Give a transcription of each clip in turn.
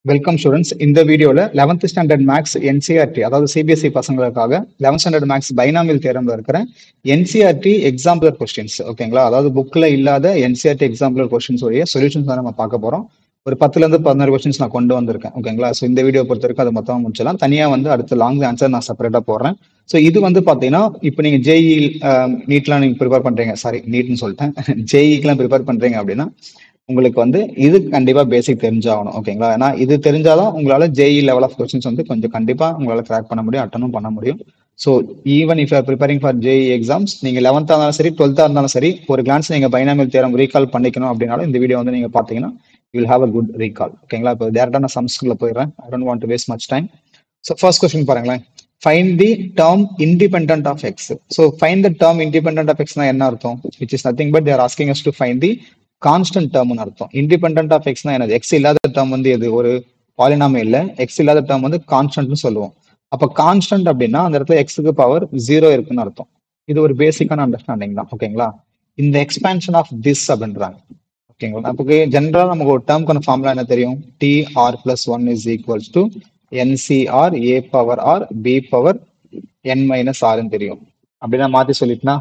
Welcome students இந்த வீடியோல 11th standard maths NCERT அதாவது சிபிஎஸ்இ பசங்களுக்காக 11th ஸ்டாண்டர்ட் மேக்ஸ் பைனாமியல் தேரம்ல இருக்கிற என்சிஆர்டி எக்ஸாம்பிளர் கொஸ்டின்ஸ் ஓகேங்களா அதாவது புக்ல இல்லாத என்சிஆர்டி எக்ஸாம்பிளர் கொஸ்டின்ஸ் உடைய சொல்யூஷன்ஸ் தான் நம்ம பார்க்க போறோம் ஒரு பத்துல இருந்து பதினாறு கொஸ்டின்ஸ் நான் கொண்டு வந்திருக்கேன் ஓகேங்களா ஸோ இந்த வீடியோ பொறுத்த வரைக்கும் அதை மொத்தமாக முடிச்சலாம் தனியா வந்து அடுத்த லாங் ஆன்சர் நான் செப்பரேட்டா போடுறேன் ஸோ இது வந்து பாத்தீங்கன்னா இப்போ நீங்க ஜேஇ நீட்லாம் நீங்க ப்ரிப்பேர் பண்றீங்க சாரி நீட்னு சொல்லிட்டேன் ஜேஇக்கெல்லாம் ப்ரிப்பேர் பண்றீங்க அப்படின்னா உங்களுக்கு வந்து இது கண்டிப்பா பேசிக் தெரிஞ்சாகணும் ஓகேங்களா ஏன்னா இது தெரிஞ்சாதான் உங்களால ஜேஇ லெவல் ஆஃப் கொஸ்டின்ஸ் வந்து கொஞ்சம் கண்டிப்பா உங்களால கிராக் பண்ண முடியும் அட்டனும் பண்ண முடியும் so even if are preparing for JEE exams நீங்க லெவன்த்தா இருந்தாலும் சரி டுவெல்த்தா இருந்தாலும் சரி ஒரு கிளான்ஸ் நீங்க பைனாமியல் தேரம் ரீகால் பண்ணிக்கணும் அப்படின்னாலும் இந்த வீடியோ வந்து நீங்க பாத்தீங்கன்னா will have a good recall ஓகேங்களா இப்போ டேரக்டா நான் சம்ஸ்குள்ள போயிடுறேன் I don't want to waste much time so first question பாருங்களேன் find the term independent of x so find the term independent of எக்ஸ்னா என்ன அர்த்தம் which is nothing but they're asking us to find the constant டேர்ம்னு அர்த்தம் independent of எக்ஸ்னா என்னது X இல்லாத term வந்து எது ஒரு பாலினாமே இல்ல எக்ஸ் இல்லாத டேர்ம் வந்து கான்ஸ்டன்ட்னு சொல்லுவோம் அப்ப கான்ஸ்டன்ட் அப்படின்னா அந்த இடத்துல எக்ஸுக்கு பவர் ஜீரோ இருக்குன்னு அர்த்தம் இது ஒரு பேசிக்கான அண்டர்ஸ்டாண்டிங் தான் ஓகேங்களா இந்த எக்ஸ்பேன்ஷன் ஆஃப் திஸ் அப்படின்றாங்க ஓகேங்களா நமக்கு ஜென்ரலா நமக்கு ஒரு டேர்ம்க்கான ஃபார்முலா என்ன தெரியும் T R plus one is equals to NCR A power r B power N minus ஆர்னு தெரியும் அப்படின்னா மாத்தி சொல்லிட்டுனா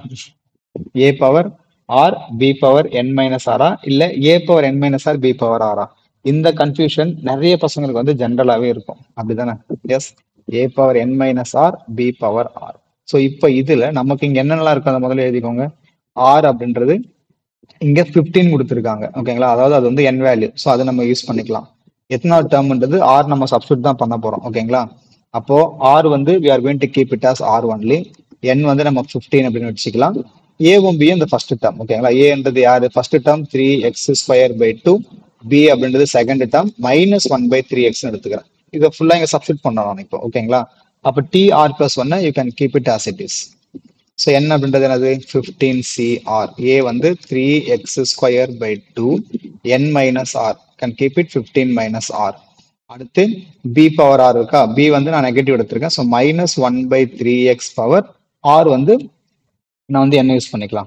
a power r B power N minus ஆரா இல்ல a power N minus R B power ஆரா இந்த கன்ஃபியூஷன் நிறைய பசங்களுக்கு வந்து ஜென்ரலாவே இருக்கும் அப்படிதானே yes a power N minus R B power R so இப்போ இதுல நமக்கு இங்க என்னென்னலாம் இருக்கு அதை முதல்ல எழுதிக்கோங்க ஆர் அப்படின்றது இங்க பிப்டீன் கொடுத்துருக்காங்க ஓகேங்களா அதாவது அது வந்து என் வேல்யூ ஸோ அதை நம்ம யூஸ் பண்ணிக்கலாம் எத்தனாவது டேர்ம்ன்றது ஆர் நம்ம சப்ஸ்டியூட் தான் பண்ண போறோம் ஓகேங்களா அப்போ ஆர் வந்து we are going to keep it as r only n வந்து நம்ம பிப்டீன் அப்படின்னு வச்சுக்கலாம் ஏவும் பி இந்த ஃபர்ஸ்ட் டேர்ம் ஓகேங்களா ஏன்றது யாரு first term three x square by two b அப்படின்றது second term minus one by three x எடுத்துக்கிறேன் இதை ஃபுல்லா இங்க சப்ஸ்டியூட் பண்ணணும் இப்போ ஓகேங்களா அப்போ டி ஆர் பிளஸ் ஒன்னு you can keep it as it is so என்ன அப்படின்றது என்னது ஃபிஃப்டீன் சி ஆர் ஏ வந்து three x square by two n minus r can keep it fifteen minus r அடுத்து பி பவர் ஆர் இருக்கா b வந்து நான் negative எடுத்திருக்கேன் so minus one by three x power r வந்து நான் வந்து என்ன யூஸ் பண்ணிக்கலாம்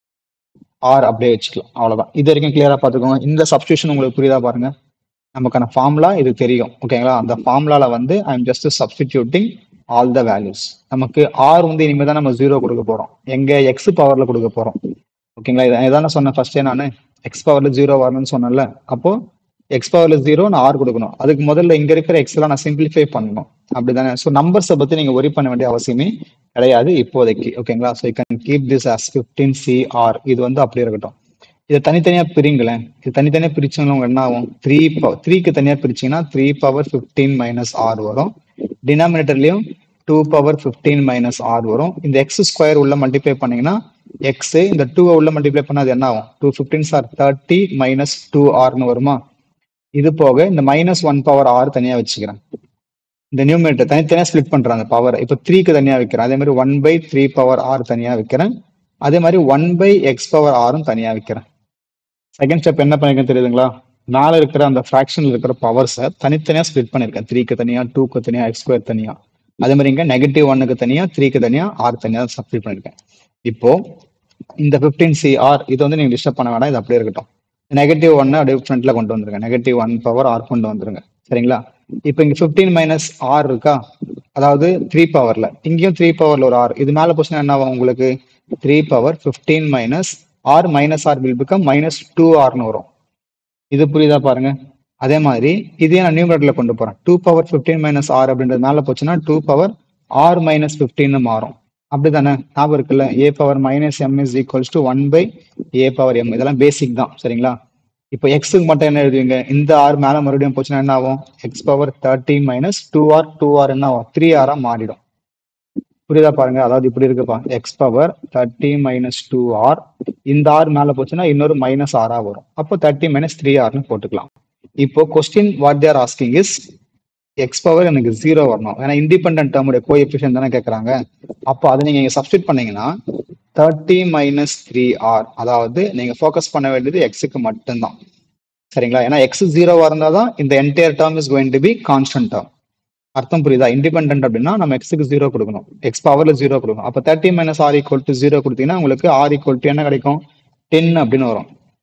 ஆர் அப்படியே வச்சுக்கலாம் அவ்வளவுதான் இது வரைக்கும் கிளியரா பார்த்துக்கோங்க இந்த சப்ஸ்டியூஷன் உங்களுக்கு புரியுதா பாருங்க நமக்கான ஃபார்முலா இது தெரியும் ஓகேங்களா அந்த ஃபார்முலால வந்து I am just substituting all the values நமக்கு ஆர் வந்து இனிமேல் தான் நம்ம ஜீரோ கொடுக்க போறோம் எங்க எக்ஸ் பவர்ல கொடுக்க போறோம் ஓகேங்களா இதை இதான சொன்னேன் ஃபர்ஸ்டே நான் எக்ஸ் பவர்ல ஜீரோ வரணும்னு சொன்னேன்ல அப்போ எக்ஸ் பவர்ல ஜீரோ நான் ஆர் கொடுக்கணும் அதுக்கு முதல்ல இங்க இருக்கிற எக்ஸ் எல்லாம் நான் சிம்பிளிஃபை பண்ணணும் அப்படிதானே ஸோ நம்பர்ஸை பத்தி நீங்க ஒரி பண்ண வேண்டிய அவசியமே கிடையாது இப்போதைக்கு ஓகேங்களா so can keep this as fifteen C r இது வந்து அப்படி இருக்கட்டும் இதை தனித்தனியா பிரிங்களேன் இது தனித்தனியா பிரிச்சவங்க என்ன ஆகும் த்ரீ பவர் த்ரீக்கு தனியா பிரிச்சீங்கன்னா three power fifteen minus r வரும் டினாமினேட்டர்லயும் two power fifteen minus r வரும் இந்த எக்ஸ் ஸ்கொயர் உள்ள மல்டிப்ளை பண்ணீங்கன்னா எக்ஸ் இந்த டூவை உள்ள மல்டிப்ளை பண்ணா அது என்ன ஆகும் two fifteen sir thirty minus two ஆர்னு வருமா இது போக இந்த மைனஸ் ஒன் பவர் ஆர் தனியா வச்சுக்கிறேன் இந்த நியூமரேட்டர் தனித்தனியா ஸ்பிளிட் பண்றேன் அந்த பவர் இப்போ த்ரீக்கு தனியா வைக்கிறேன் அதே மாதிரி one by three power r தனியா வைக்கிறேன் அதே மாதிரி ஒன் பை எக்ஸ் பவர் ஆரும் தனியா வைக்கிறேன் செகண்ட் ஸ்டெப் என்ன பண்ணிருக்கேன் தெரியுதுங்களா மேல இருக்கிற அந்த ஃபிராக்ஷன்ல இருக்கிற பவர்ஸை தனித்தனியா ஸ்பிளிட் பண்ணிருக்கேன் த்ரீக்கு தனியா டூக்கு தனியா எக்ஸ் ஸ்கொயர் தனியா அதே மாதிரி இங்க நெகட்டிவ் ஒன்னுக்கு தனியா த்ரீக்கு தனியா ஆர் தனியா சப்ஸ்டிட் பண்ணிருக்கேன் இப்போ இந்த பிப்டீன் சி ஆர் இது வந்து நீங்க டிஸ்டர்ப் பண்ண வேண்டாம் இது அப்படியே இருக்கட்டும் நெகட்டிவ் ஒன்னு அப்படியே ஃப்ரண்ட்ல கொண்டு வந்துருங்க நெகட்டிவ் ஒன் பவர் ஆர் கொண்டு வந்துருங்க சரிங்களா இப்போ இங்க பிப்டீன் மைனஸ் ஆர் இருக்கா அதாவது த்ரீ பவர்ல இங்கேயும் த்ரீ பவர்ல ஒரு ஆர் இது மேல போச்சுன்னா என்ன ஆகும் உங்களுக்கு three power fifteen minus r minus r will become minus two ஆர்னு வரும் இது புரியுதா பாருங்க அதே மாதிரி இதே நான் நியூமரேட்டர்ல கொண்டு போறேன் two power fifteen minus r அப்படின்றது மேல போச்சுன்னா two power r minus fifteen மாறும் அப்படிதானே ஞாபகம் இருக்குல்ல a power minus m is equals to one by a power m இதெல்லாம் பேசிக் தான் சரிங்களா இப்போ எக்ஸுக்கு மட்டும் என்ன எழுதுவீங்க இந்த ஆர் மேல மறுபடியும் போச்சுன்னா என்ன ஆகும் x power thirty minus two r two r என்ன ஆகும் த்ரீ ஆரா மாறிடும் புரியுதா பாருங்க அதாவது இப்படி இருக்குப்பா x power thirty minus two r இந்த ஆர் மேல போச்சுன்னா இன்னொரு மைனஸ் ஆரா வரும் அப்போ தேர்ட்டி மைனஸ் த்ரீ ஆர்னு போட்டுக்கலாம் இப்போ question what they're asking is x power எனக்கு ஜீரோ வரணும் ஏன்னா இண்டிபெண்ட் டேர்முடைய கோ எஃபிஷியன் தானே கேட்கறாங்க அப்போ அதை நீங்க இங்க சப்ஸ்டிட் பண்ணீங்கன்னா தேர்ட்டி மைனஸ் த்ரீ ஆர் அதாவது நீங்க ஃபோக்கஸ் பண்ண வேண்டியது எக்ஸுக்கு மட்டும்தான் சரிங்களா ஏன்னா எக்ஸ் ஜீரோவா இருந்தால் தான் இந்த entire term is going to be constant term அர்த்தம் புரியுதா இண்டிபெண்ட் அப்படின்னா நம்ம எக்ஸுக்கு ஜீரோ கொடுக்கணும் எக்ஸ் பவர்ல ஜீரோ கொடுக்கணும் அப்போ thirty minus r equal to zero கொடுத்தீங்கன்னா உங்களுக்கு ஆர் ஈக்குவல் டு என்ன கிடைக்கும் டென் அப்படின்னு வரும்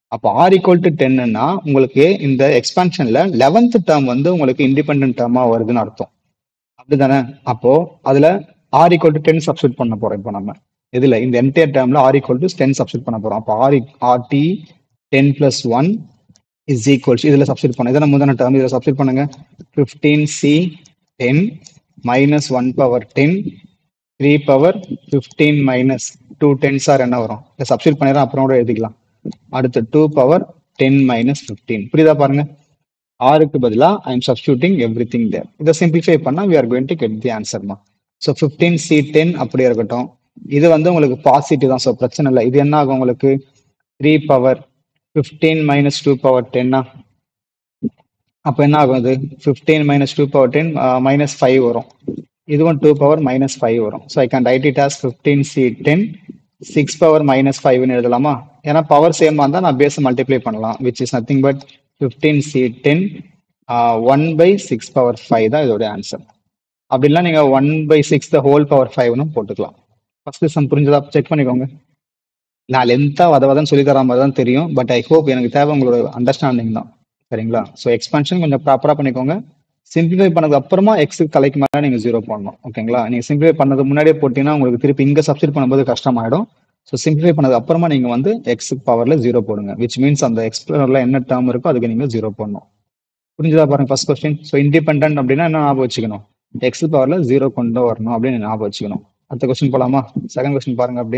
அப்போ ஆர் ஈக்குவல் டு டென்னுன்னா உங்களுக்கு இந்த எக்ஸ்பான்ஷன்ல லெவன்த் டேர்ம் வந்து உங்களுக்கு இண்டிபெண்டன்ட் டேர்மா வருதுன்னு அர்த்தம் அப்படிதானே அப்போ அதுல r equal to ten substitute பண்ண போறோம் இப்போ நம்ம இதுல இந்த என்டையர் டேர்ம்ல r equal to ten substitute பண்ண போறோம் அப்போ r r T ten plus one is equals இதுல சப்ஸ்டியூட் பண்ண இதை நம்ம முதன டேர்ம் இதுல சப்ஸ்டியூட் பண்ணுங்க fifteen C ten minus one power ten three power fifteen minus two tens r என்ன வரும் இதை சப்ஸ்டியூட் பண்ணிடுறோம் அப்புறம் கூட எழுதிக்கலாம் அடுத்து two power ten minus fifteen புரியுதா பாருங்க ஆறுக்கு பதிலா I am substituting everything there இதை சிம்பிளிஃபை பண்ணா we are going to get the ஆன்சர்மா ஸோ ஃபிஃப்டீன் சி டென் அப்படியே இருக்கட்டும் இது வந்து உங்களுக்கு பாசிட்டிவ் தான் ஸோ பிரச்சனை இல்லை இது என்ன ஆகும் உங்களுக்கு three power fifteen minus two power டென்னா அப்போ என்ன ஆகும் இது fifteen minus two power ten minus five வரும் இதுவும் டூ பவர் மைனஸ் ஃபைவ் வரும் so I can write it as fifteen C ten six power minus ஃபைவ்னு எழுதலாமா ஏன்னா பவர் சேமாக இருந்தால் நான் பேஸ் மல்டிப்ளை பண்ணலாம் which is nothing but fifteen C ten one by six power five தான் இதோட ஆன்சர் அப்படிலாம் நீங்கள் one by six the whole power ஃபைவ்னு போட்டுக்கலாம் ஃபர்ஸ்ட் சம் புரிஞ்சதா செக் பண்ணிக்கோங்க நான் லென்த்தாக வத வதன்னு சொல்லி தர மாதிரி தான் தெரியும் பட் ஐ ஹோப் எனக்கு தேவை உங்களோட அண்டர்ஸ்டாண்டிங் தான் சரிங்களா ஸோ எக்ஸ்பென்ஷன் கொஞ்சம் ப்ராப்பராக பண்ணிக்கோங்க சிம்பிளிஃபை பண்ணதுக்கு அப்புறமா எக்ஸ் தலைக்கு மேலே நீங்கள் ஜீரோ பண்ணணும் ஓகேங்களா நீங்கள் சிம்பிளிஃபை பண்ணதுக்கு முன்னாடியே போட்டீங்கன்னா உங்களுக்கு திருப்பி இங்கே சப்ஸ்டிட் பண்ணும்போது கஷ்டமாயிடும் ஸோ சிம்பிளிஃபை பண்ணதுக்கு அப்புறமா நீங்கள் வந்து எக்ஸ் பவரில் ஜீரோ போடுங்க விச் மீன்ஸ் அந்த எக்ஸ்பிளரில் என்ன டேர்ம் இருக்கோ அதுக்கு நீங்கள் ஜீரோ போடணும் புரிஞ்சுதா பாருங்க ஃபர்ஸ்ட் கொஸ்டின் ஸோ இண்டிபெண்ட் அப்படின்னா என்ன ஞாபகம் வச்சுக்கணும் எக்ஸ் பவரில் ஜீரோ கொண்டு வரணும் அப்படின்னு ஞாபகம் வச்சுக்கணும் அடுத்த கொஸ்டின் போலாமா செகண்ட் கொஸ்டின் பாருங்க அப்படியே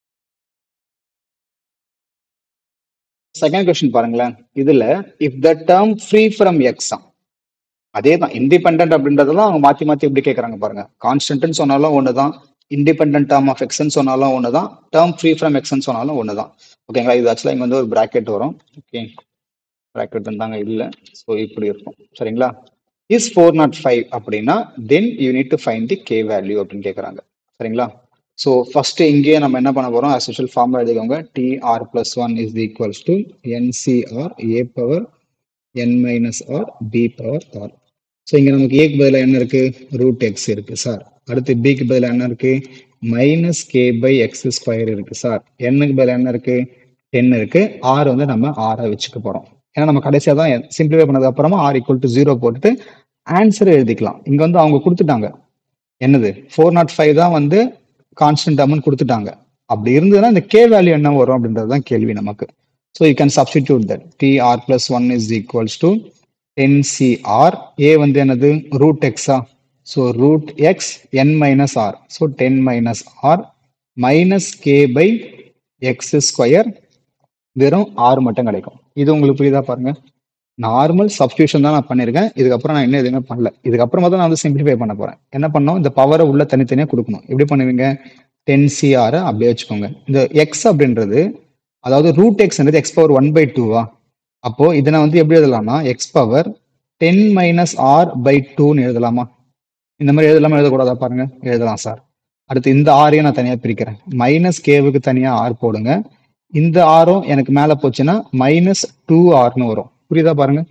செகண்ட் கொஸ்டின் பாருங்களேன் இதுல if the term free from x அதே தான் இண்டிபெண்ட் அப்படின்றதெல்லாம் அவங்க மாத்தி மாத்தி எப்படி கேட்கறாங்க பாருங்க கான்ஸ்டன்ட்னு சொன்னாலும் ஒண்ணுதான் இண்டிபெண்டன்ட் டேர்ம் ஆஃப் எக்ஸ்ன்னு சொன்னாலும் ஒண்ணுதான் டேர்ம் ஃப்ரீ ஃப்ரம் எக்ஸ்ன்னு சொன்னாலும் ஒண்ணுதான் ஓகேங்களா இது ஆக்சுவலா இங்க வந்து ஒரு பிராக்கெட் வரும் ஓகே பிராக்கெட் இருந்தாங்க இல்ல ஸோ இப்படி இருக்கும் சரிங்களா இஸ் ஃபோர் நாட் ஃபைவ் அப்படின்னா then you need to find the k value அப்படின்னு கேட்கறாங்க சரிங்களா ஸோ ஃபர்ஸ்ட் இங்கேயே நம்ம என்ன பண்ண போறோம் as usual ஃபார்முலா எழுதிக்கோங்க T R plus one is equals to NCR A power N minus R B power R so இங்க நமக்கு ஏக்கு பதிலாக என்ன இருக்கு ரூட் எக்ஸ் இருக்கு சார் அடுத்து பிக்கு பதிலாக என்ன இருக்கு minus k by x square இருக்கு சார் என்னுக்கு பதிலாக என்ன இருக்கு டென் இருக்கு ஆர் வந்து நம்ம ஆரை வச்சுக்க போறோம் ஏன்னா நம்ம கடைசியாக தான் சிம்பிளிஃபை பண்ணதுக்கு அப்புறமா ஆர் ஈக்குவல் டு ஜீரோ போட்டுட்டு ஆன்சர் எழுதிக்கலாம் இங்க வந்து அவங்க கொடுத்துட்டாங்க என்னது ஃபோர் நாட் ஃபைவ் தான் வந்து கான்ஸ்டன்ட் அமௌண்ட் கொடுத்துட்டாங்க அப்படி இருந்ததுன்னா இந்த கே வேல்யூ என்ன வரும் அப்படின்றது தான் கேள்வி நமக்கு so you can substitute that T R plus one is equals to ten C R A வந்து என்னது ரூட் எக்ஸா so root x n minus r so ten minus r minus k by x square வெறும் ஆறு மட்டும் கிடைக்கும் இது உங்களுக்கு புரியுதா பாருங்க நார்மல் சப்ஸ்டியூஷன் தான் நான் பண்ணியிருக்கேன் இதுக்கப்புறம் நான் என்ன எதுவுமே பண்ணல இதுக்கப்புறமா தான் நான் வந்து சிம்பிளிஃபை பண்ண போறேன் என்ன பண்ணோம் இந்த பவரை உள்ள தனித்தனியாக கொடுக்கணும் எப்படி பண்ணுவீங்க டென் சிஆர் அப்படியே வச்சுக்கோங்க இந்த எக்ஸ் அப்படின்றது அதாவது ரூட் எக்ஸ்ன்றது எக்ஸ் பவர் ஒன் பை டூவா அப்போ இதை நான் வந்து எப்படி எழுதலாம்னா x power ten minus r by டூன்னு எழுதலாமா இந்த மாதிரி எழுதலாமா எழுதக்கூடாதா பாருங்க எழுதலாம் சார் அடுத்து இந்த ஆரையும் நான் தனியாக பிரிக்கிறேன் மைனஸ் கேவுக்கு தனியாக ஆர் போடுங்க இந்த ஆரும் எனக்கு மேலே போச்சுன்னா மைனஸ் டூ ஆர்னு வரும் புரியுதா பாருங்க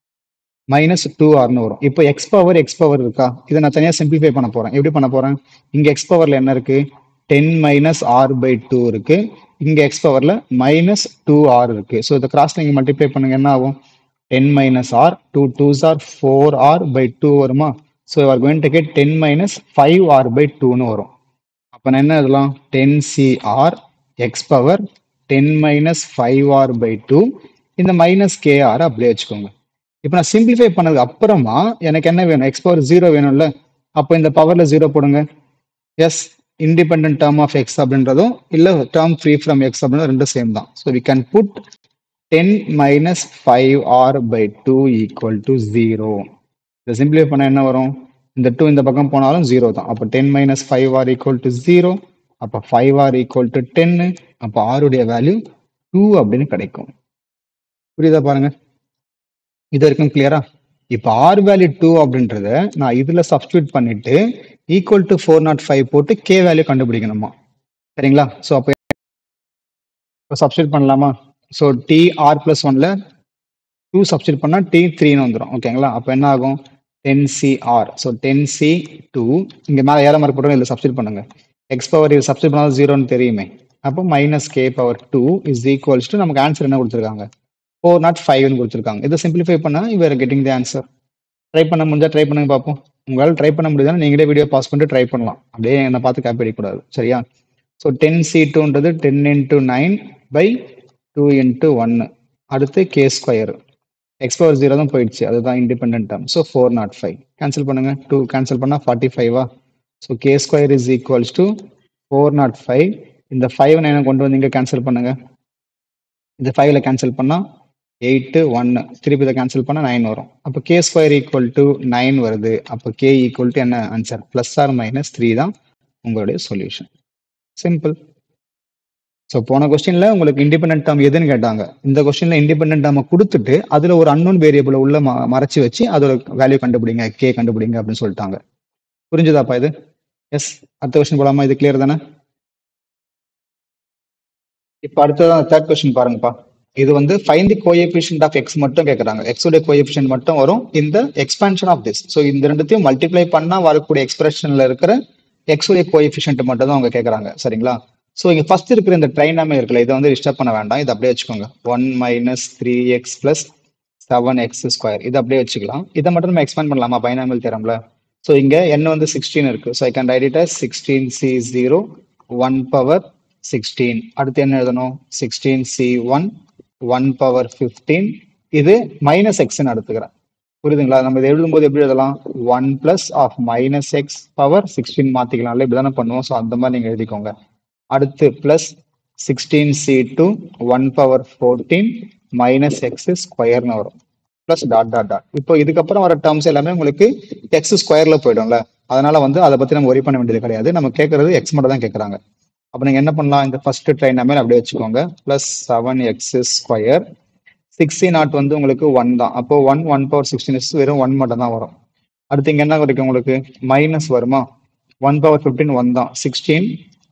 மைனஸ் டூ ஆர்னு வரும் இப்போ எக்ஸ் பவர் எக்ஸ் பவர் இருக்கா இதை நான் தனியாக சிம்பிளிஃபை பண்ண போறேன் எப்படி பண்ண போறேன் இங்க எக்ஸ் பவர்ல என்ன இருக்கு ten minus r by two இருக்கு இங்க எக்ஸ் பவர்ல மைனஸ் டூ ஆர் இருக்கு ஸோ இதை கிராஸ் நீங்க மல்டிப்ளை பண்ணுங்க என்ன ஆகும் ten minus r two twos r four r by two வருமா so are going to get ten minus five r by டூன்னு வரும் அப்போ நான் என்ன எழுதலாம் ten C R X power ten minus five r by two இந்த minus k r அப்படியே வச்சுக்கோங்க இப்போ நான் சிம்பிளிஃபை பண்ணதுக்கு அப்புறமா எனக்கு என்ன வேணும் எக்ஸ் பவர் ஜீரோ வேணும்ல அப்போ இந்த பவர்ல ஜீரோ போடுங்க yes independent term of x அப்படின்றதும் இல்லை டேர்ம் ஃப்ரீ ஃப்ரம் எக்ஸ் அப்படின்றது ரெண்டும் சேம் தான் so we can put ten minus five r by two equal to zero இதை சிம்பிளிஃபை பண்ண என்ன வரும் இந்த டூ இந்த பக்கம் போனாலும் ஜீரோ தான் அப்போ ten minus five r equal to zero அப்போ ஃபைவ் ஆர் ஈக்குவல் டு டென்னு அப்போ ஆருடைய வேல்யூ டூ அப்படின்னு கிடைக்கும் புரியுதா பாருங்க இது வரைக்கும் கிளியரா இப்போ ஆர் வேல்யூ டூ அப்படின்றத நான் இதுல சப்ஸ்டியூட் பண்ணிட்டு equal to four not five போட்டு கே வேல்யூ கண்டுபிடிக்கணுமா சரிங்களா ஸோ அப்போ சப்ஸ்டியூட் பண்ணலாமா ஸோ டி ஆர் பிளஸ் ஒன்ல டூ சப்ஸ்டியூட் பண்ணா டி த்ரீன்னு வந்துடும் ஓகேங்களா அப்போ என்ன ஆகும் ten C r so ten C two இங்க மேலே ஏற மாதிரி போட்டோம் இதில் சப்ஸ்டியூட் பண்ணுங்க எக்ஸ் பவர் இது சப்ஸ்டியூட் பண்ணாலும் ஜீரோன்னு தெரியுமே அப்போ minus k power two is equals to நமக்கு ஆன்சர் என்ன கொடுத்துருக்காங்க ஃபோர் நாட் ஃபைவ்னு கொடுத்துருக்காங்க இதை சிம்பிளிஃபை பண்ணால் இவர் கெட்டிங் தி ஆன்சர் ட்ரை பண்ண முடிஞ்சா ட்ரை பண்ணுங்க பார்ப்போம் உங்களால் ட்ரை பண்ண முடியுதுன்னா நீங்களே வீடியோ பாஸ் பண்ணிட்டு ட்ரை பண்ணலாம் அப்படியே என்னை பார்த்து காப்பி அடிக்கக்கூடாது சரியா ஸோ டென் சி டூன்றது ten into nine by two into ஒன்று அடுத்து k square x power zero தான் போயிடுச்சு அதுதான் independent term so four not five cancel பண்ணுங்க டூ கேன்சல் பண்ணால் ஃபார்ட்டி ஃபைவா so k square is equals to four not five இந்த ஃபைவ் நைனை கொண்டு வந்து இங்கே கேன்சல் பண்ணுங்க இந்த ஃபைவ்ல கேன்சல் பண்ணால் எயிட்டு ஒன்று திருப்பி இதை கேன்சல் பண்ணால் நைன் வரும் அப்போ k square equal to nine வருது அப்போ கே ஈக்குவல் டு என்ன answer plus or minus three தான் உங்களுடைய சொல்யூஷன் சிம்பிள் ஸோ போன கொஸ்டின்ல உங்களுக்கு இண்டிபெண்டன்ட் டேர்ம் எதுன்னு கேட்டாங்க இந்த கொஸ்டின்ல இண்டிபெண்டன்ட் டேர்மை கொடுத்துட்டு அதுல ஒரு அன்னோன் வேரியபிளை உள்ள ம- மறைச்சு வச்சு அதோட வேல்யூ கண்டுபிடிங்க கே கண்டுபிடிங்க அப்படின்னு சொல்லிட்டாங்க புரிஞ்சுதாப்பா இது எஸ் அடுத்த கொஸ்டின் போலாமா இது கிளியர் தானே இப்போ அடுத்ததான் தேர்ட் கொஸ்டின் பாருங்கப்பா இது வந்து find the coefficient of x மட்டும் கேட்குறாங்க எக்ஸோட கோஎஃபிஷியன்ட் மட்டும் வரும் இந்த எக்ஸ்பான்ஷன் ஆஃப் திஸ் ஸோ இந்த ரெண்டுத்தையும் மல்டிப்ளை பண்ணா வரக்கூடிய எக்ஸ்பிரஷன்ல இருக்கிற எக்ஸோடைய கோஎஃபிஷியன்ட் மட்டும் தான் அவங்க கேட்குறாங்க சரிங்களா ஸோ இங்க ஃபர்ஸ்ட் இருக்கிற இந்த ட்ரைனாமே இருக்குல்ல இதை வந்து டிஸ்டர்ப் பண்ண வேண்டாம் இதை அப்படியே வச்சுக்கோங்க one minus three x plus seven x square இதை அப்படியே வச்சுக்கலாம் இதை மட்டும் நம்ம எக்ஸ்பேண்ட் பண்ணலாமா பைனாமியல் தேரம்ல ஸோ இங்க n வந்து சிக்ஸ்டீன் இருக்கு so I can write it sixteen C zero one power sixteen அடுத்து என்ன எழுதணும் sixteen C one one power fifteen இது மைனஸ் எக்ஸ்ன்னு எடுத்துக்கிறேன் புரியுதுங்களா நம்ம இதை எழுதும்போது எப்படி எழுதலாம் one plus of minus x power sixteen மாத்திக்கலாம்ல இப்படி தானே பண்ணுவோம் ஸோ அந்த மாதிரி நீங்க எழுதிக்கோங்க அடுத்து plus sixteen C two one power fourteen minus x ஸ்கொயர்னு வரும் பிளஸ் டாட் டாட் டாட் இப்போ இதுக்கப்புறம் வர டேர்ம்ஸ் எல்லாமே உங்களுக்கு எக்ஸ் ஸ்கொயர்ல போயிடும்ல அதனால வந்து அதை பத்தி நம்ம ஒரி பண்ண வேண்டியது கிடையாது நம்ம கேட்கறது எக்ஸ் மட்டும் தான் கேட்கறாங்க அப்போ நீங்க என்ன பண்ணலாம் இந்த ஃபர்ஸ்ட் ட்ரைன் மேல அப்படியே வச்சுக்கோங்க plus seven x square sixty not வந்து உங்களுக்கு ஒன் தான் அப்போ ஒன் ஒன் பவர் சிக்ஸ்டீன் வெறும் ஒன் மட்டும் தான் வரும் அடுத்து இங்க என்ன கிடைக்கும் உங்களுக்கு மைனஸ் வருமா ஒன் பவர் ஃபிஃப்டீன் ஒன் தான் சிக்ஸ்டீன்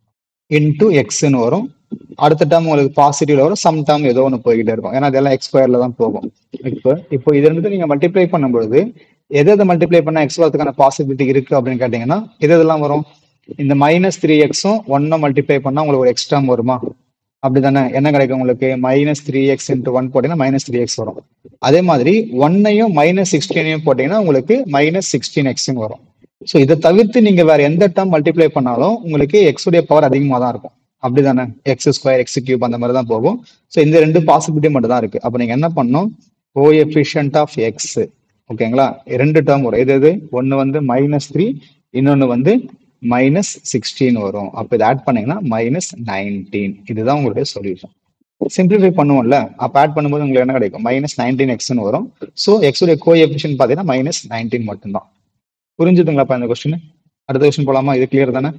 இன்டூ எக்ஸ்ன்னு வரும் அடுத்த டேர்ம் உங்களுக்கு பாசிட்டிவ்ல வரும் சம் டேர்ம் ஏதோ ஒன்று போய்கிட்டே இருக்கும் ஏன்னா அதெல்லாம் எக்ஸ் ஸ்கொயர்ல தான் போகும் இப்போ இப்போ இது ரெண்டு நீங்க மல்டிப்ளை பண்ணும்பொழுது எது எதை மல்டிப்ளை பண்ணா எக்ஸ் வரதுக்கான பாசிபிலிட்டி இருக்கு அப்படின்னு கேட்டீங்கன்னா எது எதெல்லாம் வரும் இந்த மைனஸ் த்ரீ எக்ஸும் ஒன்னும் மல்டிப்ளை பண்ணா உங்களுக்கு ஒரு எக்ஸ் டேர்ம் வருமா அப்படிதானே என்ன கிடைக்கும் உங்களுக்கு minus three x into one போட்டீங்கன்னா மைனஸ் த்ரீ எக்ஸ் வரும் அதே மாதிரி ஒன்னையும் மைனஸ் சிக்ஸ்டீனையும் போட்டீங்கன்னா உங்களுக்கு மைனஸ் சிக்ஸ்டீன் எக்ஸ்னு வரும் ஸோ இதை தவிர்த்து நீங்க வேற எந்த டேர்ம் மல்டிப்ளை பண்ணாலும் உங்களுக்கு எக்ஸ் உடைய பவர் அதிகமாக தான் இருக்கும் அப்படிதானே எக்ஸ் ஸ்கொயர் எக்ஸ் கியூப் அந்த மாதிரி தான் போகும் ஸோ இந்த ரெண்டு பாசிபிலிட்டி மட்டும் தான் இருக்கு அப்போ நீங்க என்ன பண்ணணும் கோஎஃபிஷியன்ட் ஆஃப் எக்ஸ் ஓகேங்களா ரெண்டு டேர்ம் வரும் எது எது ஒன்று வந்து மைனஸ் த்ரீ இன்னொன்று வந்து மைனஸ் சிக்ஸ்டீன் வரும் அப்போ இதை ஆட் பண்ணீங்கன்னா மைனஸ் நைன்டீன் இதுதான் உங்களுடைய சொல்யூஷன் சிம்பிளிஃபை பண்ணுவோம்ல அப்போ ஆட் பண்ணும்போது உங்களுக்கு என்ன கிடைக்கும் மைனஸ் நைன்டீன் எக்ஸ்னு வரும் ஸோ எக்ஸுடைய கோஎஃபிஷியன் பார்த்தீங்கன்னா மைனஸ் நைன்டீன் மட்டும்தான் புரிஞ்சுதுங்களாப்பா இந்த கொஸ்டின் அடுத்த கொஸ்டின் போலாமா இது கிளியர் தானே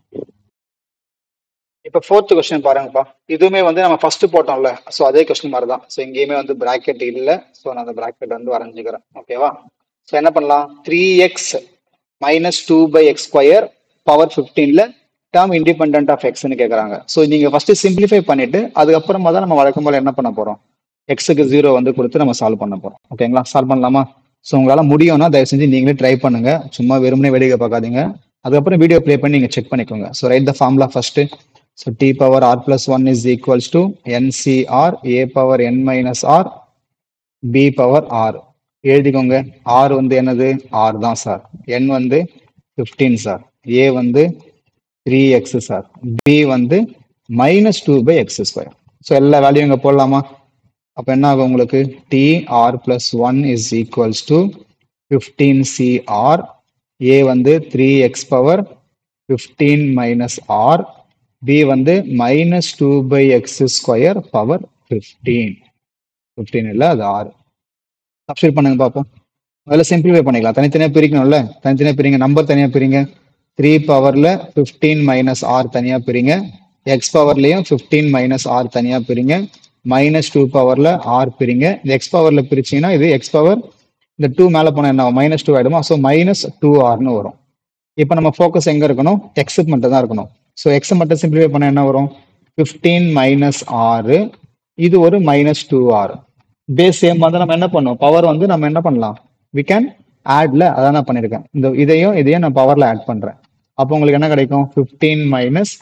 இப்ப ஃபோர்த் கொஸ்டின் பாருங்கப்பா இதுவுமே வந்து நம்ம ஃபர்ஸ்ட் போட்டோம்ல ஸோ அதே கொஸ்டின் மாதிரி தான் ஸோ எங்கேயுமே வந்து பிராக்கெட் இல்லை ஸோ நான் அந்த பிராக்கெட் வந்து வரைஞ்சுக்கிறேன் ஓகேவா ஸோ என்ன பண்ணலாம் three x minus two by x square power ஃபிஃப்டீன்ல டேர்ம் இண்டிபெண்ட் ஆஃப் எக்ஸ்னு கேட்குறாங்க ஸோ நீங்க ஃபர்ஸ்ட் சிம்பிளிஃபை பண்ணிட்டு அதுக்கப்புறமா தான் நம்ம வழக்கம் போல என்ன பண்ண போறோம் எக்ஸுக்கு ஜீரோ வந்து கொடுத்து நம்ம சால்வ் பண்ண போறோம் ஓகேங்களா சால்வ் பண்ணலாமா ஸோ உங்களால முடியும்னா தயவு செஞ்சு நீங்களே ட்ரை பண்ணுங்க சும்மா வெறுமனே வேடிக்கை பார்க்காதீங்க அதுக்கப்புறம் வீடியோ ப்ளே பண்ணி நீங்க செக் பண்ணிக்கோங்க so write the formula first so T power r plus one is equals to NCR A power N minus R B power r எழுதிக்கோங்க ஆர் வந்து என்னது ஆர் தான் சார் என் வந்து ஃபிஃப்டீன் சார் ஏ வந்து three x sir b வந்து minus two by x square so எல்லா value இங்கே போடலாமா அப்போ என்ன ஆகும் உங்களுக்கு T R plus one is equals to fifteen C R A வந்து three x power fifteen minus R B வந்து minus two by x square power fifteen fifteen இல்லை அது ஆறு சப்ஸ்டியூட் பண்ணுங்க பார்ப்போம் அதில் சிம்பிளிஃபை பண்ணிக்கலாம் தனித்தனியாக பிரிக்கணும்ல தனித்தனியாக பிரிங்க நம்பர் தனியாக பிரிங்க த்ரீ பவரில் ஃபிஃப்டீன் மைனஸ் ஆர் தனியாக பிரிங்க எக்ஸ் பவர்லையும் ஃபிஃப்டீன் மைனஸ் ஆர் தனியாக பிரிங்க மைனஸ் டூ பவரில் ஆர் பிரிங்க இந்த எக்ஸ் பவரில் பிரிச்சிங்கன்னா இது எக்ஸ் பவர் இந்த டூ மேலே போனால் என்ன மைனஸ் டூ ஆகிடுமா ஸோ மைனஸ் டூ ஆர்னு வரும் இப்போ நம்ம ஃபோக்கஸ் எங்கே இருக்கணும் எக்ஸுக்கு மட்டும் தான் இருக்கணும் ஸோ எக்ஸை மட்டும் சிம்பிளிஃபை பண்ண என்ன வரும் ஃபிஃப்டீன் மைனஸ் ஆறு இது ஒரு minus two r base same வந்து நம்ம என்ன பண்ணுவோம் பவர் வந்து நம்ம என்ன பண்ணலாம் வி கேன் ஆட்ல அதான் நான் பண்ணியிருக்கேன் இந்த இதையும் இதையும் நான் பவர்ல ஆட் பண்றேன் அப்போ உங்களுக்கு என்ன கிடைக்கும் ஃபிஃப்டீன் மைனஸ்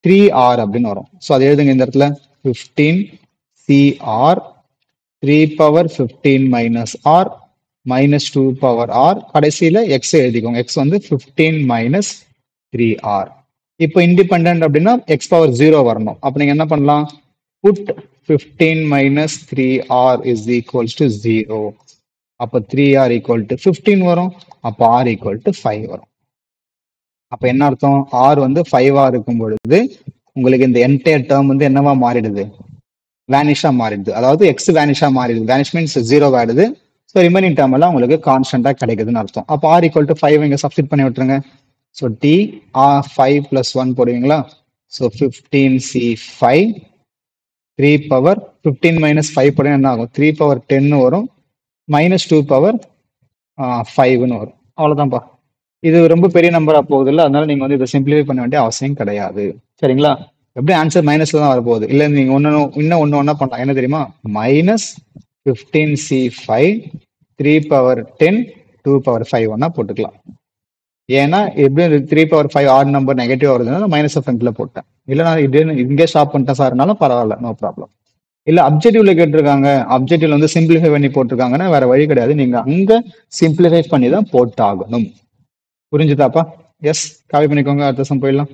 த்ரீ ஆர் அப்படின்னு வரும் ஸோ அதை எழுதுங்க இந்த இடத்துல fifteen Cr three power fifteen minus r minus two power r கடைசியில் எக்ஸ் எழுதிக்கோங்க எக்ஸ் வந்து ஃபிஃப்டீன் மைனஸ் த்ரீ ஆர் இப்போ இண்டிபெண்ட் அப்படின்னா எக்ஸ் பவர் ஜீரோ வரணும் அப்போ நீங்கள் என்ன பண்ணலாம் put fifteen minus three r is equals to zero அப்போ three r equal to fifteen வரும் அப்போ ஆர் ஈக்குவல் டு ஃபைவ் வரும் அப்போ என்ன அர்த்தம் ஆர் வந்து ஃபைவா இருக்கும் பொழுது உங்களுக்கு இந்த என்டையர் டேர்ம் வந்து என்னவா மாறிடுது வேனிஷா மாறிடுது அதாவது எக்ஸ் வேனிஷா மாறிடுது வேனிஷ் மீன்ஸ் ஜீரோ ஆயிடுது ஸோ ரிமைனிங் டேர்ம் எல்லாம் உங்களுக்கு கான்ஸ்டன்டா கிடைக்குதுன்னு அர்த்தம் அப்போ ஆர் ஈக்குவல் டு ஃபைவ் இங்கே சப்ஸ்டிட் பண்ணி விட்டுருங்க so T r five plus one போடுவீங்களா so fifteen C five three power fifteen minus five போட என்ன ஆகும் த்ரீ பவர் டென்னு வரும் மைனஸ் டூ பவர் ஃபைவ்னு வரும் அவ்வளோதான்ப்பா இது ரொம்ப பெரிய நம்பரா போகுது இல்லை அதனால நீங்க வந்து இதை சிம்பிளிஃபை பண்ண வேண்டிய அவசியம் கிடையாது சரிங்களா எப்படி ஆன்சர் மைனஸ்ல தான் வரப்போகுது இல்லை நீங்க ஒன்று இன்னும் ஒன்று ஒன்றா பண்ணலாம் என்ன தெரியுமா minus fifteen C five three power ten two power five ஒன்னா போட்டுக்கலாம் ஏன்னா எப்படி த்ரீ பவர் ஃபைவ் ஆறு நம்பர் நெகட்டிவ் வருதுன்னா மைனஸ் ஃப்ரண்ட்ல போட்டேன் இல்லை நான் இது இங்கே ஸ்டாப் பண்ணிட்டேன் சார்னாலும் பரவாயில்ல நோ ப்ராப்ளம் இல்ல அப்ஜெக்டிவ்ல கேட்டிருக்காங்க அப்ஜெக்டிவ்ல வந்து சிம்பிளிஃபை பண்ணி போட்டிருக்காங்கன்னா வேற வழி கிடையாது நீங்க அங்க சிம்பிளிஃபை பண்ணி தான் போட்டாகணும் புரிஞ்சுதாப்பா எஸ் காப்பி பண்ணிக்கோங்க அடுத்த சம் போயிடலாம்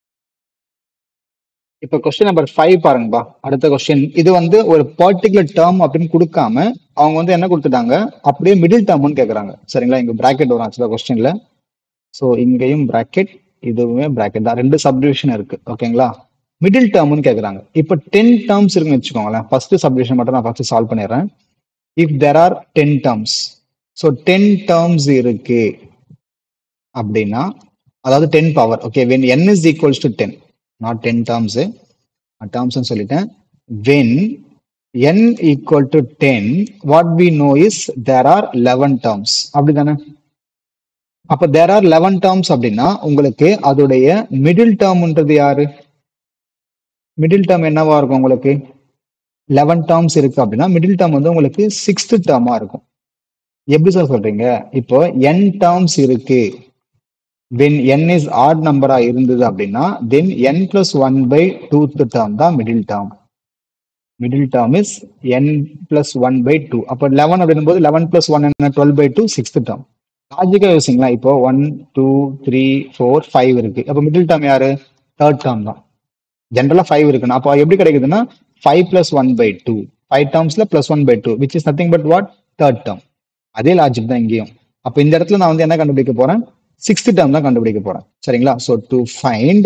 இப்ப கொஸ்டின் நம்பர் ஃபைவ் பாருங்கப்பா அடுத்த கொஸ்டின் இது வந்து ஒரு பர்டிகுலர் டேர்ம் அப்படின்னு கொடுக்காம அவங்க வந்து என்ன கொடுத்துட்டாங்க அப்படியே மிடில் டேர்ம்னு கேக்குறாங்க சரிங்களா இங்க பிராக்கெட் வரும் ஆக்சுவலா கொஸ்டின்ல ஸோ இங்கேயும் பிராக்கெட் இதுவுமே பிராக்கெட் தான் ரெண்டு சப்டிவிஷன் இருக்கு ஓகேங்களா மிடில் டேர்ம்னு கேக்குறாங்க இப்போ டென் டேர்ம்ஸ் இருக்குன்னு வச்சுக்கோங்களேன் ஃபர்ஸ்ட் சப்டிவிஷன் மட்டும் நான் ஃபர்ஸ்ட் சால்வ் பண்ணிடுறேன் if there are ten terms so ten terms இருக்கு அப்படின்னா அதாவது ten power okay when n is equals to ten not ten terms terms சொல்லிட்டேன் when n equal to ten what we know is there are eleven terms அப்படிதானே அப்ப தேர் are eleven terms அப்படின்னா உங்களுக்கு அதோடைய middle டேர்ம்ன்றது யாரு மிடில் டேர்ம் என்னவா இருக்கும் உங்களுக்கு லெவன் டேர்ம்ஸ் இருக்கு அப்படின்னா மிடில் டேர்ம் வந்து உங்களுக்கு சிக்ஸ்த் டேர்மா இருக்கும் எப்படி சார் சொல்றீங்க இப்போ என் டேர்ம்ஸ் இருக்கு வென் என் இஸ் ஆட் நம்பரா இருந்தது அப்படின்னா then n plus one by twoth term தான் middle term middle term is n plus one by two அப்போ லெவன் அப்படின்னும் போது லெவன் பிளஸ் ஒன் என்ன twelve by two sixth term லாஜிக்கா யோசிங்களா இப்போ one two three four five இருக்கு அப்போ மிடில் டேர்ம் யாரு தேர்ட் டேர்ம் தான் ஜென்ரலா ஃபைவ் இருக்குன்னு அப்போ எப்படி கிடைக்குதுன்னா five plus one by two five டேர்ம்ஸ்ல plus one by two which is nothing but what third term அதே லாஜிக் தான் இங்கேயும் அப்போ இந்த இடத்துல நான் வந்து என்ன கண்டுபிடிக்க போறேன் சிக்ஸ்த் டேர்ம் தான் கண்டுபிடிக்க போறேன் சரிங்களா so to find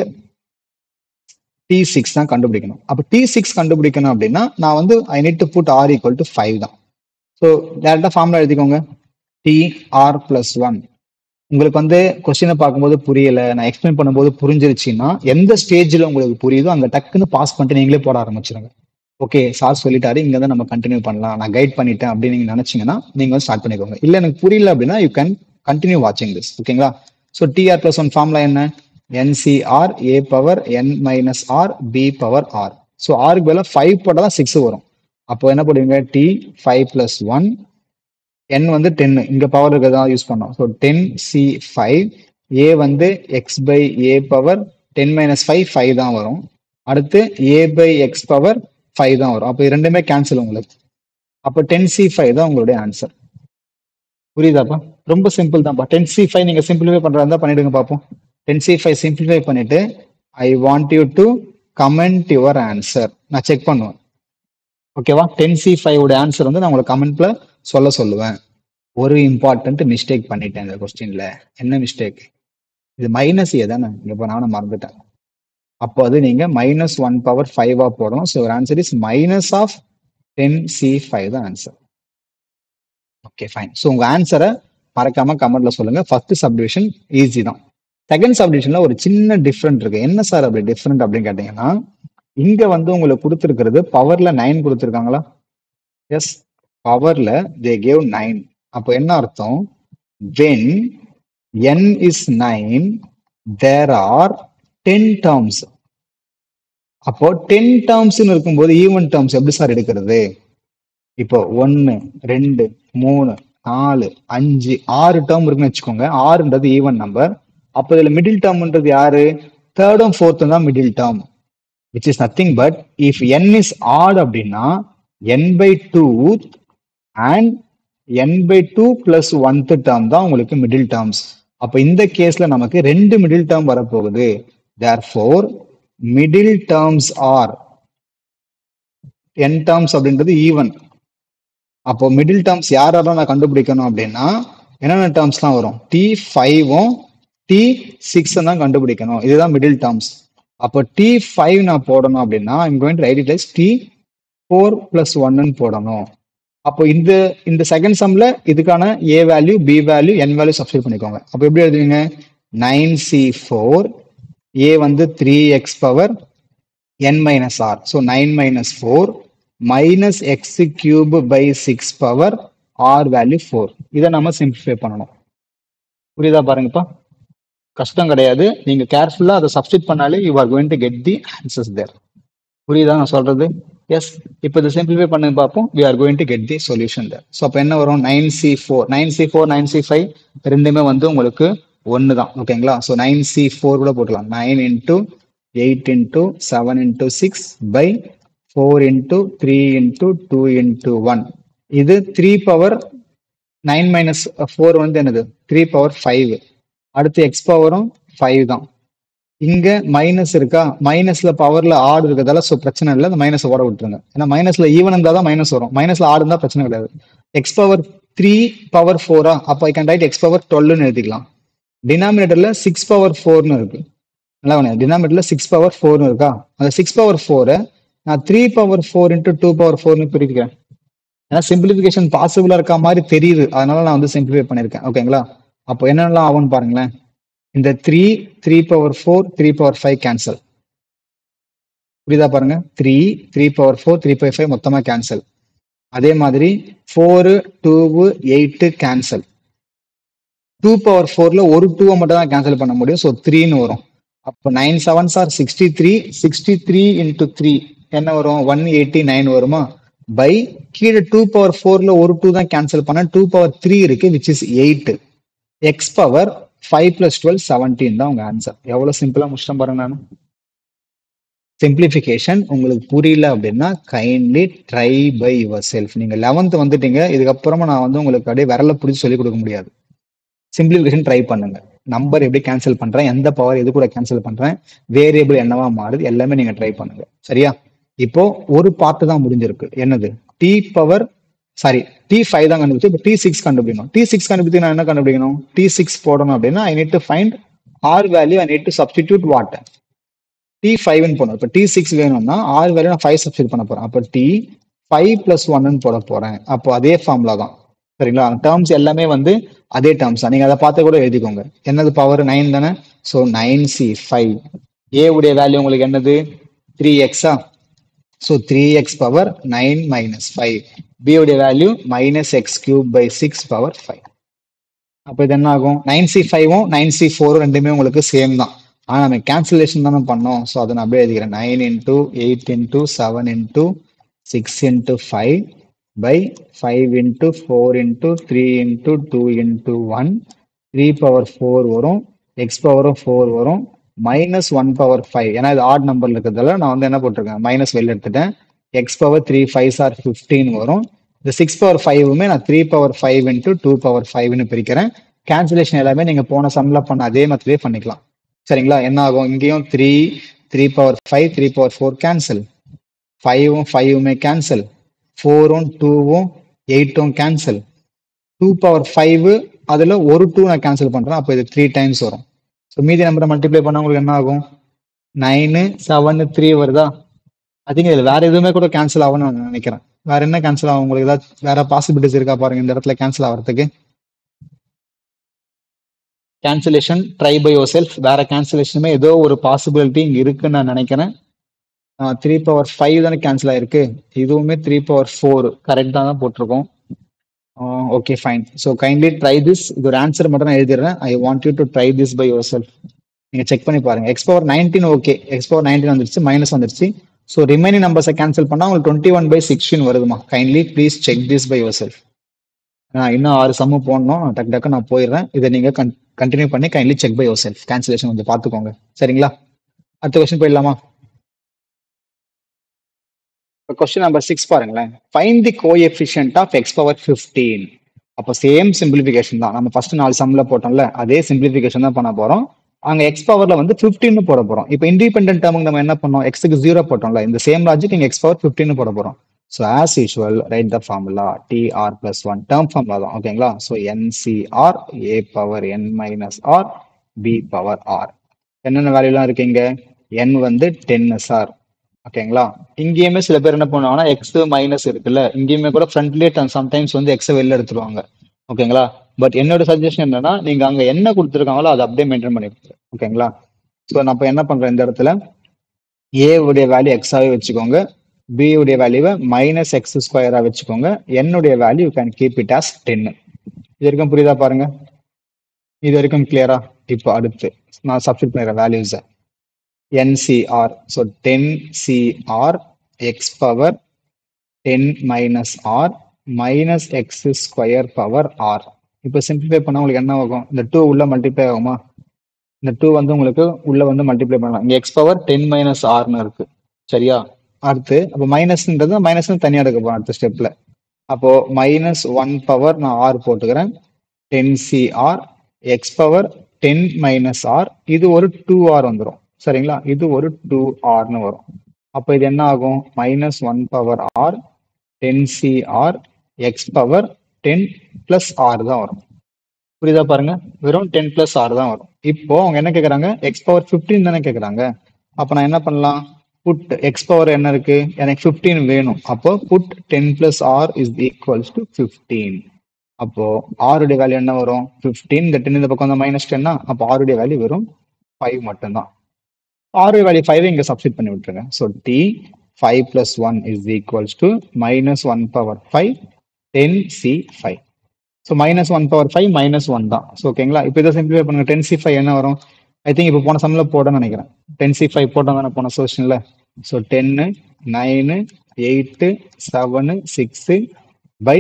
T six தான் கண்டுபிடிக்கணும் அப்போ டி சிக்ஸ் கண்டுபிடிக்கணும் அப்படின்னா நான் வந்து I need to put r equal to five தான் ஸோ டேரக்டா ஃபார்முலா எழுதிக்கோங்க டி ஆர் பிளஸ் ஒன் உங்களுக்கு வந்து கொஸ்டினை பார்க்கும்போது புரியல நான் எக்ஸ்பிளைன் பண்ணும்போது புரிஞ்சிருச்சுன்னா எந்த ஸ்டேஜ்ல உங்களுக்கு புரியுதோ அங்க டக்குன்னு பாஸ் பண்ணிட்டு நீங்களே போட ஆரம்பிச்சிருங்க ஓகே சார் சொல்லிட்டாரு இங்க தான் நம்ம கண்டினியூ பண்ணலாம் நான் கைட் பண்ணிட்டேன் அப்படின்னு நீங்க நினைச்சீங்கன்னா நீங்க வந்து ஸ்டார்ட் பண்ணிக்கோங்க இல்ல எனக்கு புரியல அப்படின்னா யூ கேன் கண்டினியூ வாட்சிங் திஸ் ஓகேங்களா ஸோ டிஆர் பிளஸ் ஒன் ஃபார்ம்ல என்ன என்சிஆர் ஏ பவர் என் minus R B power R so ஆருக்கு பதிலாக ஃபைவ் போட்டால் தான் சிக்ஸ் வரும் அப்போ என்ன போடுவீங்க T five plus one n வந்து டென் இங்க பவர் இருக்கிறதா யூஸ் பண்ணோம் so ten C five a வந்து x by a power ten minus five five தான் வரும் அடுத்து a by X power five தான் வரும் அப்போ இது ரெண்டுமே கேன்சல் உங்களுக்கு அப்போ டென் சி ஃபைவ் தான் உங்களுடைய ஆன்சர் புரியுதாப்பா ரொம்ப சிம்பிள் தான்ப்பா டென் சி ஃபைவ் நீங்க சிம்பிளிஃபை பண்றதா இருந்தா பண்ணிடுங்க பார்ப்போம் டென் சி ஃபைவ் சிம்பிளிஃபை பண்ணிட்டு I want you to comment your answer நான் செக் பண்ணுவேன் ஓகேவா டென் சி ஃபைவ் உடைய ஆன்சர் வந்து நான் உங்களுக்கு கமெண்ட்ல சொல்ல சொல்லுவேன் ஒரு இம்பார்ட்டன்ட் மிஸ்டேக் பண்ணிட்டேன் இந்த கொஸ்டின்ல என்ன மிஸ்டேக் இது மைனஸ் ஏ தானே இப்போ நானும் மறந்துட்டேன் அப்போ அது நீங்க மைனஸ் ஒன் பவர் ஃபைவா போடணும் so answer is minus of ten C five தான் ஆன்சர் ஓகே ஃபைன் ஸோ உங்க ஆன்சரை மறக்காம கமெண்ட்ல சொல்லுங்க ஃபர்ஸ்ட் சப்டிவிஷன் ஈஸி தான் செகண்ட் சப்டிவிஷன்ல ஒரு சின்ன டிஃப்ரெண்ட் இருக்கு என்ன சார் அப்படி டிஃப்ரெண்ட் அப்படின்னு கேட்டீங்கன்னா இங்க வந்து உங்களுக்கு கொடுத்துருக்கிறது பவர்ல நைன் கொடுத்துருக்காங்களா எஸ் பவர்ல தே கேவ் நைன் அப்போ என்ன அர்த்தம் when n is nine there are ten terms அப்போ டென் டேர்ம்ஸ்னு இருக்கும்போது ஈவன் டேர்ம்ஸ் எப்படி சார் எடுக்கிறது இப்போ ஒன்னு ரெண்டு மூணு நாலு அஞ்சு ஆறு டேர்ம் இருக்குன்னு வச்சுக்கோங்க ஆறுன்றது ஈவன் நம்பர் அப்போ இதுல மிடில் டேர்ம்ன்றது யாரு தேர்டும் ஃபோர்த்தும் தான் middle term which is nothing but if n is odd அப்படின்னா n by two and n by two plus oneth term தான் உங்களுக்கு மிடில் டேர்ம்ஸ் அப்ப இந்த கேஸ்ல நமக்கு ரெண்டு மிடில் டேர்ம் வரப்போகுது there four middle terms are n terms அப்படின்றது ஈவன் அப்போ மிடில் டேர்ம்ஸ் யார் யாரெல்லாம் நான் கண்டுபிடிக்கணும் அப்படின்னா என்னென்ன டேர்ம்ஸ்லாம் வரும் டி ஃபைவும் டி சிக்ஸ் தான் கண்டுபிடிக்கணும் இதுதான் மிடில் டேர்ம்ஸ் அப்போ டி ஃபைவ் நான் போடணும் அப்படின்னா I'm going to write it lies T four plus ஒன்னு போடணும் அப்போ இந்த இந்த செகண்ட் சம்ல இதுக்கான a value b value n value substitute பண்ணிக்கோங்க அப்போ எப்படி எழுதுவீங்க நைன் சி ஃபோர் ஏ வந்து three x power n minus r. So 9 minus 4 minus x cube by 6 power r value 4. இதை நம்ம simplify பண்ணணும் புரியுதா பாருங்கப்பா கஷ்டம் கிடையாது நீங்க கேர்ஃபுல்லா அதை சப்ஸ்டிட் பண்ணாலே you are going to get the answers there புரியுதா நான் சொல்றது எஸ் இப்போ இதை சிம்பிளிஃபை பண்ணி பார்ப்போம் we are going to get the solution there so அப்போ என்ன வரும் nine C four nine C four nine C five ரெண்டுமே வந்து உங்களுக்கு ஒன்று தான் ஓகேங்களா ஸோ நைன் சி ஃபோர் கூட போட்டுக்கலாம் nine into eight into seven into six by four into three into two into one இது three power nine minus four வந்து என்னது த்ரீ பவர் ஃபைவ் அடுத்து எக்ஸ் பவரும் ஃபைவ் தான் இங்க மைனஸ் இருக்கா மைனஸ்ல பவர்ல ஆடு இருக்கிறதால ஸோ பிரச்சனை இல்லை அந்த மைனஸ் ஓட விட்டுருங்க ஏன்னா மைனஸ்ல ஈவன் இருந்தால் தான் மைனஸ் வரும் மைனஸ்ல ஆடு இருந்தால் பிரச்சனை கிடையாது எக்ஸ் பவர் த்ரீ பவர் ஃபோரா அப்போ I can write x power டுவெல்னு எழுதிக்கலாம் டினாமினேட்டர்ல சிக்ஸ் பவர் ஃபோர்னு இருக்கு நல்லா வேணும் டினாமினேட்டர்ல சிக்ஸ் பவர் ஃபோர்னு இருக்கா அந்த சிக்ஸ் பவர் ஃபோரை நான் three power four into two power ஃபோர்னு பிரிக்கிறேன் ஏன்னா சிம்பிளிஃபிகேஷன் பாசிபிளா இருக்க மாதிரி தெரியுது அதனால நான் வந்து சிம்பிளிஃபை பண்ணியிருக்கேன் ஓகேங்களா அப்போ என்னென்னலாம் ஆகும்னு பாருங்களேன் இந்த three three power four three power five cancel புரியுதா பாருங்க three three power four three power five மொத்தமா கேன்சல் அதே மாதிரி four two eight cancel two power ஃபோர்ல ஒரு டூவை மட்டும் தான் கேன்சல் பண்ண முடியும் ஸோ த்ரீன்னு வரும் அப்போ nine seven sir sixty three sixty three into three என்ன வரும் ஒன் எயிட்டி நைன் வருமா பை கீழே டூ பவர் ஃபோர்ல ஒரு டூ தான் கேன்சல் பண்ண டூ பவர் த்ரீ இருக்கு which is eight x power five plus twelve seventeen தான் உங்க ஆன்சர் எவ்வளவு சிம்பிளா முடிச்சிட்டேன் பாருங்க நான் சிம்பிளிஃபிகேஷன் உங்களுக்கு புரியல அப்படின்னா kindly try by yourself நீங்க லெவன்த் வந்துட்டீங்க இதுக்கப்புறமா நான் வந்து உங்களுக்கு அப்படியே விரல பிடிச்சி சொல்லி கொடுக்க முடியாது சிம்பிளிஃபிகேஷன் ட்ரை பண்ணுங்க நம்பர் எப்படி கேன்சல் பண்றேன் எந்த பவர் எது கூட கேன்சல் பண்றேன் வேரியபிள் என்னவா மாறுது எல்லாமே நீங்க ட்ரை பண்ணுங்க சரியா இப்போ ஒரு பார்ட் தான் முடிஞ்சிருக்கு என்னது T power sorry T five தான் கண்டுபிடிச்சு இப்போ டி சிக்ஸ் கண்டுபிடிக்கணும் டி சிக்ஸ் கண்டுபிடிச்சு நான் என்ன கண்டுபிடிக்கணும் டி சிக்ஸ் போடணும் அப்படின்னா I need to find r value I need to substitute what T ஃபைவ்னு போடணும் இப்போ டி சிக்ஸ் வேணும்னா ஆர் வேல்யூ நான் ஃபைவ் சப்ஸ்டியூட் பண்ண போறேன் அப்போ டி ஃபைவ் பிளஸ் ஒன்னு போட போறேன் அப்போ அதே ஃபார்முலா தான் சரிங்களா டேர்ம்ஸ் எல்லாமே வந்து அதே டேர்ம்ஸ் தான் நீங்க அதை பார்த்து கூட எழுதிக்கோங்க என்னது பவர் நைன் தானே so nine C five a உடைய வேல்யூ உங்களுக்கு என்னது த்ரீ எக்ஸா so three x power nine minus five b உடைய value minus x cube by six power five அப்போ இது என்ன ஆகும் நைன் சி ஃபைவும் நைன் சி ஃபோரும் ரெண்டுமே உங்களுக்கு சேம் தான் ஆனால் நம்ம கேன்சலேஷன் தானே பண்ணோம் ஸோ அதை நான் அப்படியே எழுதிக்கிறேன் nine into eight into seven into six into five by 5 into 4 into 3 into 2 into 1 3 power 4 வரும் x power 4 வரும் மைனஸ் ஒன் பவர் ஃபைவ் ஏன்னா இது ஆட் நம்பர்ல இருக்கிறதால நான் வந்து என்ன போட்டிருக்கேன் மைனஸ் வெளில எடுத்துட்டேன் x power three five r fifteen வரும் இந்த சிக்ஸ் பவர் ஃபைவுமே நான் three power five into two power ஃபைவ்னு பிரிக்கிறேன் கேன்சலேஷன் எல்லாமே நீங்க போன சம்ல பண்ண அதே மெத்தடே பண்ணிக்கலாம் சரிங்களா என்ன ஆகும் இங்கேயும் three three power five three power four cancel ஃபைவும் ஃபைவுமே கேன்சல் ஃபோரும் டூவும் எயிட்டும் கேன்சல் டூ பவர் ஃபைவ் அதில் ஒரு டூ நான் கேன்சல் பண்ணுறேன் அப்போ இது த்ரீ டைம்ஸ் வரும் ஸோ மீதி நம்பரை மல்டிப்ளை பண்ணால் உங்களுக்கு என்ன ஆகும் நைனு செவனு த்ரீ வருதா அதிகம் இதில் வேற எதுவுமே கூட கேன்சல் ஆகும்னு நான் நினைக்கிறேன் வேற என்ன கேன்சல் ஆகும் உங்களுக்கு ஏதாவது வேற பாசிபிலிட்டிஸ் இருக்கா பாருங்க இந்த இடத்துல கேன்சல் ஆகிறதுக்கு cancellation try by yourself வேற கேன்சலேஷனுமே ஏதோ ஒரு பாசிபிலிட்டி இங்க இருக்குன்னு நான் நினைக்கிறேன் த்ரீ பவர் ஃபைவ் தானே கேன்சல் ஆயிருக்கு இதுவுமே த்ரீ பவர் ஃபோர் கரெக்டாக தான் போட்டிருக்கோம் okay fine so kindly try this இது ஒரு ஆன்சர் மட்டும் நான் எழுதிடுறேன் I want you to try this by yourself நீங்கள் செக் பண்ணி பாருங்க X power nineteen okay X power nineteen வந்துருச்சு மைனஸ் வந்துருச்சு ஸோ ரிமைனிங் நம்பர்ஸை கேன்சல் பண்ணால் உங்களுக்கு டுவெண்ட்டி ஒன் பை சிக்ஸ்டீன் வருதுமா kindly please check this by yourself நான் இன்னும் ஆறு சம்மு போடணும் டக்கு டக்கு நான் போயிடுறேன் இதை நீங்கள் கண்டினியூ பண்ணி kindly check by yourself cancellation கொஞ்சம் பார்த்துக்கோங்க சரிங்களா அடுத்த கொஸ்டின் போயிடலாமா கொஸ்டின் நம்பர் சிக்ஸ் பாருங்களேன் fine the coefficient of X power fifteen அப்போ சேம் சிம்பிளிஃபிகேஷன் தான் நம்ம ஃபர்ஸ்ட் நாலு சம்ல போட்டோம்ல அதே சிம்பிளிஃபிகேஷன் தான் பண்ண போறோம் அங்க எக்ஸ் பவர்ல வந்து 15 போட போறோம் இப்போ இண்டிபெண்டன்ட் டேர்முக்கு நம்ம என்ன பண்ணோம் எக்ஸுக்கு ஜீரோ போட்டோம்ல இந்த சேம் லாஜிக் இங்க எக்ஸ் பவர் 15 போட போறோம் so as usual write the formula T R plus one term formula தான் ஓகேங்களா ஸோ என்சிஆர் ஏ பவர் என் minus R B power R என்னென்ன வேல்யூலாம் இருக்கீங்க என் வந்து டென் சார் ஓகேங்களா இங்கேயுமே சில பேர் என்ன பண்ணுவாங்கன்னா எக்ஸ் மைனஸ் இருக்குல்ல இங்கேயுமே கூட ஃப்ரண்ட்லேயே சம்டைம்ஸ் வந்து எக்ஸை வெளில எடுத்துருவாங்க ஓகேங்களா பட் என்னோட சஜஷன் என்னன்னா நீங்க அங்க என்ன கொடுத்துருக்காங்களோ அதை அப்படியே மெயின்டைன் பண்ணி ஓகேங்களா ஸோ நான் இப்போ என்ன பண்றேன் இந்த இடத்துல ஏ உடைய வேல்யூ எக்ஸாவே வச்சுக்கோங்க பி உடைய வேல்யூவை மைனஸ் எக்ஸ் ஸ்கொயரா வச்சுக்கோங்க என்னுடைய value can keep it as ten இது வரைக்கும் புரியுதா பாருங்க இது வரைக்கும் கிளியரா இப்போ அடுத்து நான் சப்ஸ்டிட் பண்ணிடுறேன் வேல்யூஸை NCR. So 10CR x power 10 minus R minus x square power R. இப்போ சிம்பிளிஃபை பண்ணா உங்களுக்கு என்ன ஆகும் இந்த டூ உள்ள மல்டிப்ளை ஆகுமா இந்த டூ வந்து உங்களுக்கு உள்ள வந்து மல்டிப்ளை பண்ணலாம் இங்க எக்ஸ் பவர் டென் மைனஸ் ஆர்னு இருக்கு சரியா அடுத்து அப்போ மைனஸ்ன்றது மைனஸ் தனியாக எடுக்க போறோம் அடுத்த ஸ்டெப்ல அப்போ மைனஸ் ஒன் பவர் நான் ஆர் போட்டுக்கிறேன் ten C R X power ten minus R இது ஒரு டூ ஆர் வந்துடும் சரிங்களா இது ஒரு டூ ஆர்னு வரும் அப்போ இது என்ன ஆகும் minus one power R ten C R X power ten plus R தான் வரும் புரியுதா பாருங்க வெறும் டென் பிளஸ் ஆர் தான் வரும் இப்போ அவங்க என்ன கேட்குறாங்க எக்ஸ் பவர் ஃபிஃப்டீன் தானே கேட்குறாங்க அப்போ நான் என்ன பண்ணலாம் புட் எக்ஸ் பவர் என்ன இருக்கு எனக்கு ஃபிஃப்டீன் வேணும் அப்போ put ten plus R is equals to fifteen அப்போ ஆருடைய வேல்யூ என்ன வரும் ஃபிஃப்டீன் இந்த டென் இந்த பக்கம் வந்து மைனஸ் டென்னா அப்போ ஆருடைய வேல்யூ வெறும் ஃபைவ் மட்டும்தான் ஆர் வேல்யூ ஃபைவ் இங்க சப்ஸ்டிட் பண்ணி விட்டுருங்க so T five plus one is equals to minus one power five ten C five so minus one power five minus one தான் ஸோ ஓகேங்களா இப்போ இதை சிம்பிளிஃபை பண்ணுங்க டென் சி ஃபைவ் என்ன வரும் ஐ திங்க் இப்போ போன சம்மில் போடணும்னு நினைக்கிறேன் டென் சி ஃபைவ் போட்டோம் தானே போன சொல்யூஷனில் so ten nine eight seven six by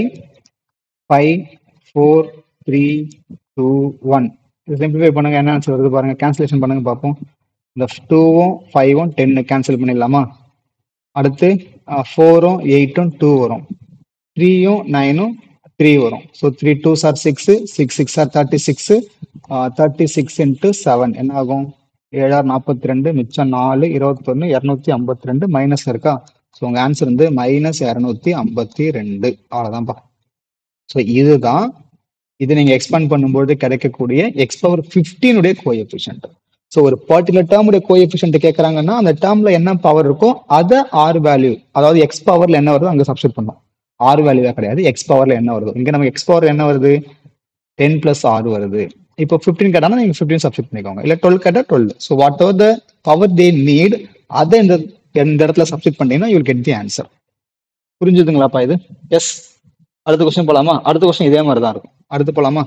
five four three two one இது சிம்பிளிஃபை பண்ணுங்க என்ன ஆன்சர் வருது பாருங்க கேன்சலேஷன் பண்ணுங்க பார்ப்போம் இந்த டூவும் ஃபைவும் டென்னு கேன்சல் பண்ணிடலாமா அடுத்து ஃபோரும் எயிட்டும் டூ வரும் த்ரீயும் நைனும் த்ரீ வரும் so three two sir six six six are thirty six thirty six into seven என்ன ஆகும் ஏழாறு நாற்பத்தி ரெண்டு மிச்சம் நாலு இருபத்தொன்னு இரநூத்தி ஐம்பத்தி ரெண்டு மைனஸ் இருக்கா ஸோ உங்க ஆன்சர் வந்து மைனஸ் இரநூத்தி ஐம்பத்தி ரெண்டு அவ்வளோதான்ப்பா ஸோ இதுதான் இது நீங்க எக்ஸ்பேண்ட் பண்ணும்போது கிடைக்கக்கூடிய எக்ஸ் பவர் ஃபிஃப்டீனுடைய கோஎஃபிஷியன்ட் ஸோ ஒரு பர்டிகுலர் டேர்முடைய கோஎஃபிஷியன்ட் கேட்கறாங்கன்னா அந்த டேர்ம்ல என்ன பவர் இருக்கோ அதை ஆர் வேல்யூ அதாவது எக்ஸ் பவர்ல என்ன வருதோ அங்க சப்ஸ்டிட் பண்ணோம் ஆர் வேல்யூவா கிடையாது எக்ஸ் பவர்ல என்ன வருது இங்க நமக்கு எக்ஸ் பவர் என்ன வருது டென் பிளஸ் ஆர் வருது இப்போ ஃபிஃப்டீன் கேட்டாலும் நீங்க ஃபிஃப்டீன் சப்ஸ்டிட் பண்ணிக்கோங்க இல்ல டுவெல் கேட்டா twelve so whatever the power they need அதை இந்த இந்த இடத்துல சப்ஸ்டிட் பண்ணீங்கன்னா யூல் கெட் தி ஆன்சர் புரிஞ்சுதுங்களாப்பா இது எஸ் அடுத்த கொஸ்டின் போலாமா அடுத்த கொஸ்டின் இதே மாதிரி தான் இருக்கும் அடுத்து போலாமா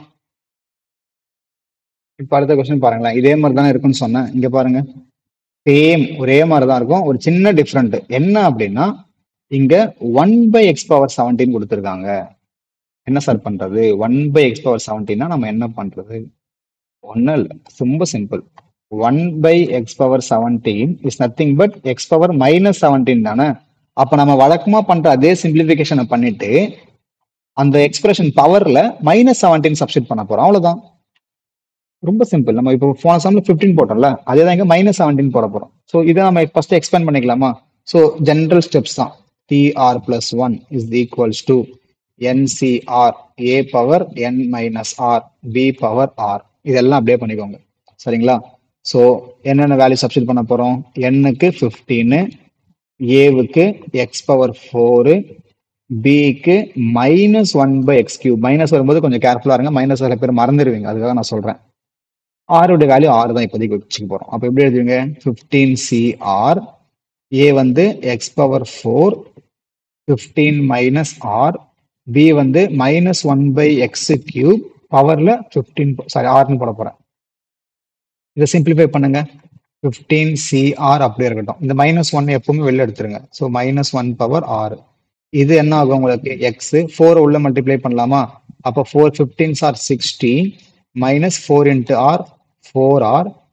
இப்ப அடுத்த கொஸ்டின் பாருங்களேன் இதே மாதிரி தானே இருக்குன்னு சொன்னேன் இங்க பாருங்க சேம் ஒரே மாதிரி தான் இருக்கும் ஒரு சின்ன டிஃப்ரெண்ட் என்ன அப்படின்னா இங்க one by X power seventeen கொடுத்துருக்காங்க என்ன சார் பண்றது ஒன் பை எக்ஸ் பவர் செவன்டீன்னா நம்ம என்ன பண்றது ஒன்னும் இல்லை ரொம்ப simple one by X power seventeen is nothing but X power minus seventeen தானே அப்ப நம்ம வழக்கமா பண்ற அதே சிம்பிளிபிகேஷனை பண்ணிட்டு அந்த எக்ஸ்பிரஷன் பவர்ல மைனஸ் செவன்டீன் சப்ஸ்டிட் பண்ண போறோம் அவ்வளவுதான் ரொம்ப சிம்பிள் நம்ம இப்போ போன சம்ல பிப்டீன் போட்டோம்ல அதே தான் இங்க மைனஸ் செவன்டீன் போட போறோம் ஸோ இதை நம்ம ஃபர்ஸ்ட் எக்ஸ்பேண்ட் பண்ணிக்கலாமா ஸோ ஜென்ரல் ஸ்டெப்ஸ் தான் TR plus one is equals to NCR A power N minus R B power R இதெல்லாம் அப்படியே பண்ணிக்கோங்க சரிங்களா ஸோ என்னென்ன வேல்யூ சப்ஸ்டிட் பண்ண போறோம் எண்ணுக்கு ஃபிஃப்டீனு ஏவுக்கு எக்ஸ் பவர் ஃபோரு பிக்கு minus one by X cube minus வரும்போது கொஞ்சம் கேர்ஃபுல்லா இருங்க மைனஸ் சில பேர் மறந்துடுவீங்க அதுக்காக நான் சொல்றேன் ஆரோட வேல்யூ ஆறு தான் இப்போதைக்கு வச்சுக்க போறோம் அப்போ எப்படி எழுதுவீங்க ஃபிஃப்டீன் சி ஆர் ஏ வந்து X power four fifteen minus R B வந்து minus one by X cube பவர்ல ஃபிஃப்டீன் சாரி ஆர்னு போட போறேன் இதை சிம்பிளிஃபை பண்ணுங்க ஃபிஃப்டீன் சிஆர் அப்படியே இருக்கட்டும் இந்த மைனஸ் ஒன் எப்பவுமே வெளில எடுத்துருங்க ஸோ மைனஸ் ஒன் பவர் ஆறு இது என்ன ஆகும் உங்களுக்கு எக்ஸ் ஃபோர் உள்ள மல்டிப்ளை பண்ணலாமா அப்போ four fifteens are sixteen minus four into R four R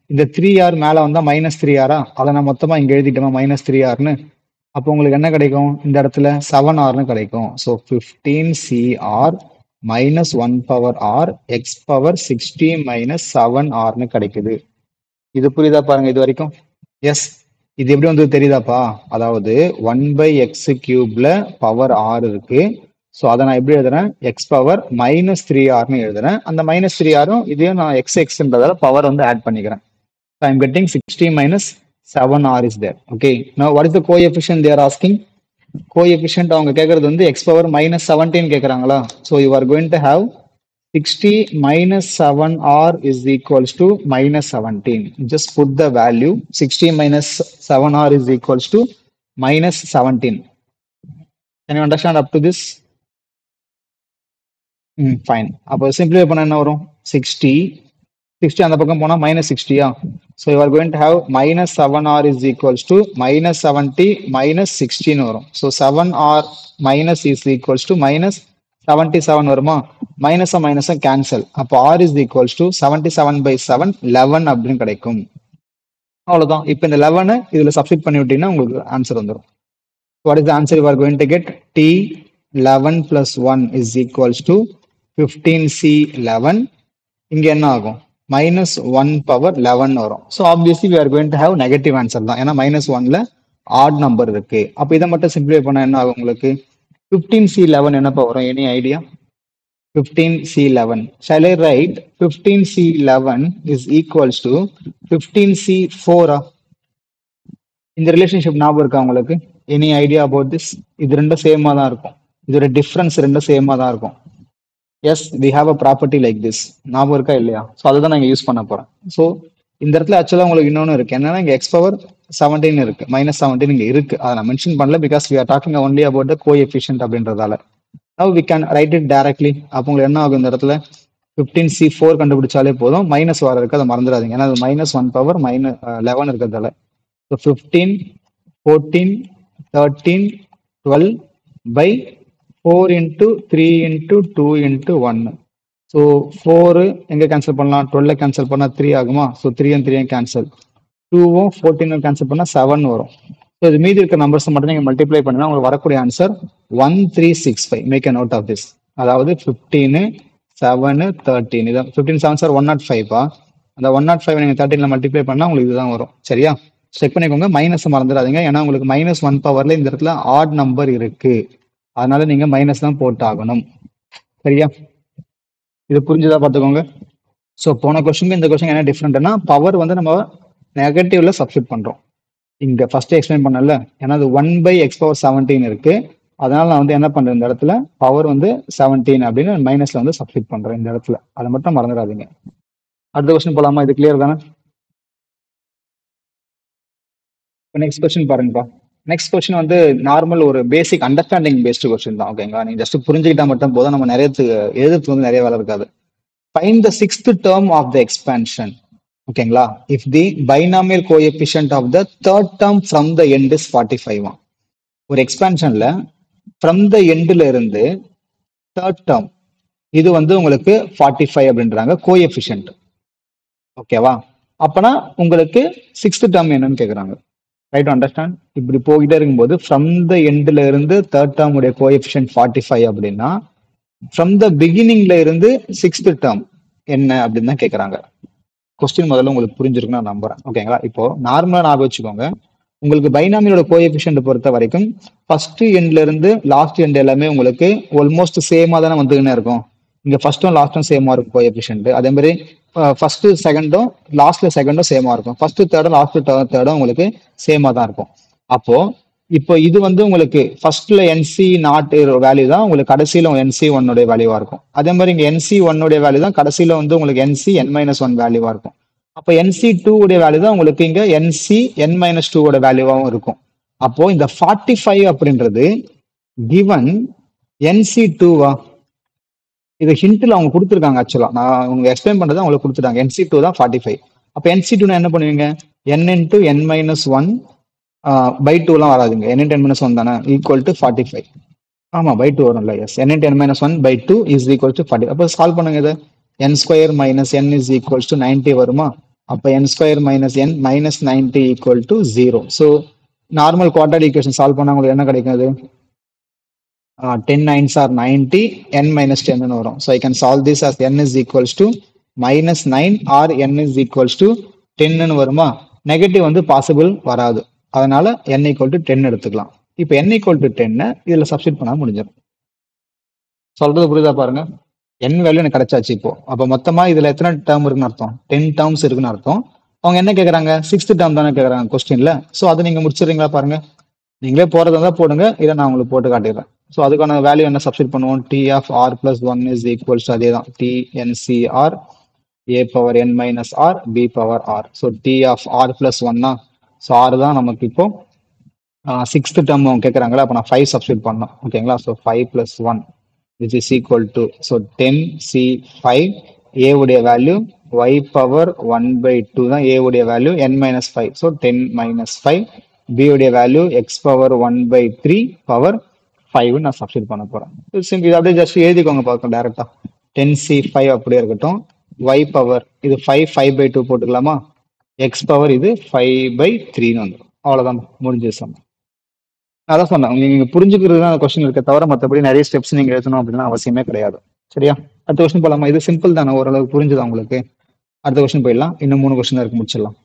இந்த த்ரீ ஆர் மேல வந்தா மைனஸ் த்ரீ ஆரா அதை நான் மொத்தமா இங்க எழுதிட்டோமா மைனஸ் த்ரீ ஆர்னு அப்போ உங்களுக்கு என்ன கிடைக்கும் இந்த இடத்துல செவன் ஆர்னு கிடைக்கும் so fifteen CR minus one power R X power sixty minus seven ஆர்னு கிடைக்குது இது புரியுதா பாருங்க இது வரைக்கும் எஸ் இது எப்படி வந்து தெரியுதாப்பா அதாவது ஒன் பை எக்ஸ் கியூப்ல பவர் ஆர் இருக்கு ஸோ அதை நான் எப்படி எழுதுறேன் எக்ஸ் பவர் மைனஸ் த்ரீ ஆர்னு எழுதுறேன் அந்த மைனஸ் த்ரீ ஆரும் இதையும் நான் எக்ஸ் எக்ஸ்ன்றதால பவர் வந்து ஆட் பண்ணிக்கிறேன் so I'm getting sixty minus seven R is there okay நான் what is the coefficient they're asking coefficient அவங்க கேட்கறது வந்து எக்ஸ் பவர் மைனஸ் செவன்டீன் கேட்குறாங்களா so you are going to have sixty minus seven R is equals to minus seventeen just put the value sixty minus seven R is equals to minus seventeen can you understand up to this hmm fine அப்போ simplify பண்ண என்ன வரும் sixty sixty அந்த பக்கம் போனால் minus சிக்ஸ்டியா so you are going to have minus seven R is equals to minus seventy minus சிக்ஸ்டின்னு வரும் so seven R minus is equals to minus seventy seven வருமா மைனஸும் மைனஸும் கேன்சல் அப்போ R is equals to seventy seven by seven eleven அப்படின்னு கிடைக்கும் அவ்வளோதான் இப்போ இந்த லெவனை இதில் சப்ஸ்டிட் பண்ணி விட்டீங்கன்னா உங்களுக்கு ஆன்சர் வந்துடும் what is answer you are going to get T eleven plus one is equals to fifteen C eleven இங்கே என்ன ஆகும் மைனஸ் ஒன் பவர் லெவன் வரும் so obviously we are going to have negative answer தான் ஏன்னா minus ஒன்ல add number இருக்கு அப்போ இதை மட்டும் சிம்பிளை பண்ண என்ன ஆகும் உங்களுக்கு ஃபிஃப்டீன் சி லெவன் என்னப்பா வரும் any idea fifteen C eleven shall I write fifteen C eleven is equals to fifteen C ஃபோரா இந்த ரிலேஷன்ஷிப் ஞாபகம் இருக்கா உங்களுக்கு எனி ஐடியா அபவுட் திஸ் இது ரெண்டும் சேமா தான் இருக்கும் இதோட டிஃப்ரென்ஸ் ரெண்டும் சேமா தான் இருக்கும் yes we have a property like this ஞாபகம் இருக்கா இல்லையா ஸோ அதை தான் நான் யூஸ் பண்ண போறேன் ஸோ இந்த இடத்துல ஆக்சுவலாக உங்களுக்கு இன்னொன்று இருக்கு என்னன்னா இங்கே எக்ஸ் பவர் செவன்டீன் இருக்கு மைனஸ் செவன்டீன் இங்கே இருக்கு அதை நான் மென்ஷன் பண்ணல because we are talking only about the coefficient அப்படின்றதால now we can write it directly அப்போ உங்களுக்கு என்ன ஆகும் இந்த இடத்துல ஃபிஃப்டீன் சி ஃபோர் கண்டுபிடிச்சாலே போதும் மைனஸ் வர இருக்கு அதை மறந்துடாதீங்க ஏன்னா அது minus one power minus eleven இருக்கிறதால so fifteen fourteen thirteen twelve by four into three into two into ஒன்னு ஸோ ஃபோரு எங்கே கேன்சல் பண்ணலாம் டுவெல்ல கேன்சல் பண்ணால் த்ரீ ஆகுமா ஸோ த்ரீயும் த்ரீயும் கேன்சல் டூவும் ஃபோர்டீனும் கேன்சல் பண்ணால் செவன் வரும் ஸோ இது மீதி இருக்க நம்பர்ஸ் மட்டும் நீங்கள் மல்டிப்ளை பண்ணினா உங்களுக்கு வரக்கூடிய answer one three six five make a note of this அதாவது ஃபிஃப்டீனு செவனு தேர்ட்டீன் இதான் fifteen seven sir one naught ஃபைவா அந்த ஒன் நாட் ஃபைவ் நீங்கள் தேர்ட்டினில் மல்டிப்ளை பண்ணால் உங்களுக்கு இதுதான் வரும் சரியா செக் பண்ணிக்கோங்க மைனஸ் மறந்துடாதீங்க ஏன்னா உங்களுக்கு மைனஸ் ஒன் பவர்ல இந்த இடத்துல ஆட் நம்பர் இருக்கு அதனால நீங்க மைனஸ் தான் போட்டு ஆகணும் சரியா இது புரிஞ்சுதா பார்த்துக்கோங்க ஸோ போன கொஸ்டின் இந்த கொஸ்டின் என்ன டிஃப்ரெண்ட்னா பவர் வந்து நம்ம நெகட்டிவ்ல சப்ஸ்டிட் பண்றோம் இங்க ஃபர்ஸ்ட் எக்ஸ்பிளைன் பண்ணல ஏன்னா அது one by X power seventeen இருக்கு அதனால நான் வந்து என்ன பண்றேன் இந்த இடத்துல பவர் வந்து செவன்டீன் அப்படின்னு மைனஸ்ல வந்து சப்ஸ்டிட் பண்றேன் இந்த இடத்துல அதை மட்டும் மறந்துடாதீங்க அடுத்த கொஸ்டின் போலாமா இது கிளியர் தானே நெக்ஸ்ட் கொஸ்டின் பாருங்கப்பா நெக்ஸ்ட் கொஸ்டின் வந்து நார்மல் ஒரு பேசிக் அண்டர்ஸ்டாண்டிங் பேஸ்டு கொஸ்டின் தான் ஓகேங்களா நீங்க ஜஸ்ட் புரிஞ்சுக்கிட்டா மட்டும் போதும் நம்ம நிறைய எழுதுறது வந்து நிறைய வேலை இருக்காது fine the sixth term of the expansion ஓகேங்களா if the binomial coefficient of the third term from the end is forty five ஒரு எக்ஸ்பேன்ஷன்ல ஃப்ரம் த எண்ட்ல இருந்து தேர்ட் டேர்ம் இது வந்து உங்களுக்கு ஃபார்ட்டி ஃபைவ் அப்படின்றாங்க கோஎஃபிஷியன்ட் ஓகேவா அப்பனா உங்களுக்கு சிக்ஸ்த் டேர்ம் என்னன்னு கேக்குறாங்க ரைட் அண்டர்ஸ்டாண்ட் இப்படி போயிட்டே இருக்கும்போது ஃப்ரம் த எண்ட்ல இருந்து தேர்ட் டேர்ம் உடைய கோஎஃபிஷியன்ட் ஃபார்ட்டி ஃபைவ் அப்படின்னா ஃப்ரம் த பிகினிங்ல இருந்து சிக்ஸ்த் டேர்ம் என்ன அப்படின்னு தான் கேட்குறாங்க கொஸ்டின் முதல்ல உங்களுக்கு புரிஞ்சிருக்குன்னு நான் நம்புறேன் ஓகேங்களா இப்போ நார்மலா ஞாபகம் வச்சுக்கோங்க உங்களுக்கு பைனாமியோட கோஎஃபிஷியன்ட் பொறுத்த வரைக்கும் ஃபர்ஸ்ட் எண்ட்ல இருந்து லாஸ்ட் எண்ட் எல்லாமே உங்களுக்கு ஆல்மோஸ்ட் சேமா தானே வந்துக்கினே இருக்கும் இங்க ஃபர்ஸ்டும் லாஸ்டும் சேமா இருக்கும் கோஎஃபிஷியன்ட் அதே மாதிரி ஃபர்ஸ்ட் செகண்டும் லாஸ்ட்ல செகண்டும் சேமா இருக்கும் ஃபர்ஸ்ட் தேர்டும் லாஸ்ட் தேர்டும் உங்களுக்கு சேமா தான் இருக்கும் அப்போ இப்போ இது வந்து உங்களுக்கு ஃபர்ஸ்ட்ல என்சி நாட் வேல்யூ தான் உங்களுக்கு கடைசியில என்சி ஒன்னுடைய வேல்யூவா இருக்கும் அதே மாதிரி இங்க என்சி ஒன்னுடைய வேல்யூ தான் கடைசியில வந்து உங்களுக்கு என்சி என் மைனஸ் ஒன் வேல்யூவா இருக்கும் அப்போ என்சி டூ உடைய வேல்யூ தான் உங்களுக்கு இங்க என்சி என் மைனஸ் டூ உடைய வேல்யூவாகவும் இருக்கும் அப்போ இந்த ஃபார்ட்டி ஃபைவ் அப்படின்றது கிவன் என்சி டூவா இது ஹிண்ட்ல அவங்க கொடுத்துருக்காங்க ஆக்சுவலா நான் உங்களுக்கு எக்ஸ்பிளைன் பண்றது அவங்களுக்கு கொடுத்துட்டாங்க என்சி டூ தான் ஃபார்ட்டி ஃபைவ் அப்போ என்சி டூனா என்ன பண்ணுவீங்க N into N minus one by டூலாம் வராதுங்க N into N minus one தானே ஈக்குவல் டு ஃபார்ட்டி ஃபைவ் ஆமா பை டூ வரும்ல yes N into N minus one by two is equal to forty அப்போ சால்வ் பண்ணுங்க இது N square minus N is equals to ninety வருமா அப்போ N square minus N minus ninety equal to zero so normal quadratic equation solve பண்ணா உங்களுக்கு என்ன கிடைக்கும் அது ten nines are ninety N minus டென்னு வரும் so I can solve this as N is equals to minus nine or N is equals to டென்னு வருமா negative வந்து பாசிபிள் வராது அதனால என் ஈக்குவல் டு டென் எடுத்துக்கலாம் இப்போ என் ஈக்குவல் டு டென்னு இதில் சப்ஸ்டிட் பண்ணால் முடிஞ்சிடும் சொல்றது புரியுதா பாருங்க என் வேல்யூ எனக்கு கிடைச்சாச்சு இப்போ அப்போ மொத்தமா இதுல எத்தனை டேர்ம் இருக்குன்னு அர்த்தம் டென் டேர்ம்ஸ் இருக்குன்னு அர்த்தம் அவங்க என்ன கேக்குறாங்க சிக்ஸ்த் டேர்ம் தானே கேக்குறாங்க கொஸ்டின்ல ஸோ அதை நீங்க முடிச்சிடுறீங்களா பாருங்க நீங்களே போறதா இருந்தா போடுங்க இதை நான் உங்களுக்கு போட்டு காட்டிடுறேன் ஸோ அதுக்கான வேல்யூ என்ன சப்ஸ்டிட் பண்ணுவோம் T of R plus one is equals அதே தான் T NCR A power N minus R B power R so T of R plus ஒன்னா ஸோ ஆர் தான் நமக்கு இப்போ சிக்ஸ்த் டேர்ம் அவங்க கேட்குறாங்களா அப்போ நான் ஃபைவ் சப்ஸ்டிட் பண்ணோம் ஓகேங்களா so five plus one which is equal to so 10 c5 a உடைய வேல்யூ y பவர் 1 by 2 தான் a உடைய value n minus 5 so 10 minus 5 b உடைய value x power 1 by 3 power 5 நான் சப்ஸ்டிட் பண்ண போறேன் சிம்பிள் இது அப்படியே ஜஸ்ட் எழுதிக்கோங்க பார்க்கலாம் டைரக்டா 10 c5 அப்படியே இருக்கட்டும் y பவர் இது 5 5 by 2 போட்டுக்கலாமா x பவர் இது 5 by 3 வந்துடும் அவ்வளவுதான் முடிஞ்சது சம் அதான் சொன்னேன் நீங்க புரிஞ்சுக்கிறது தான் கொஸ்டின் இருக்க தவிர மற்றபடி நிறைய ஸ்டெப்ஸ் நீங்க எழுதணும் அப்படின்னா அவசியமே கிடையாது சரியா அடுத்த கொஸ்டின் போலாமா இது சிம்பிள் தானே ஓரளவுக்கு புரிஞ்சுதா உங்களுக்கு அடுத்த கொஸ்டின் போயிடலாம் இன்னும் மூணு கொஸ்டின் இருக்கு முடிச்சிடலாம்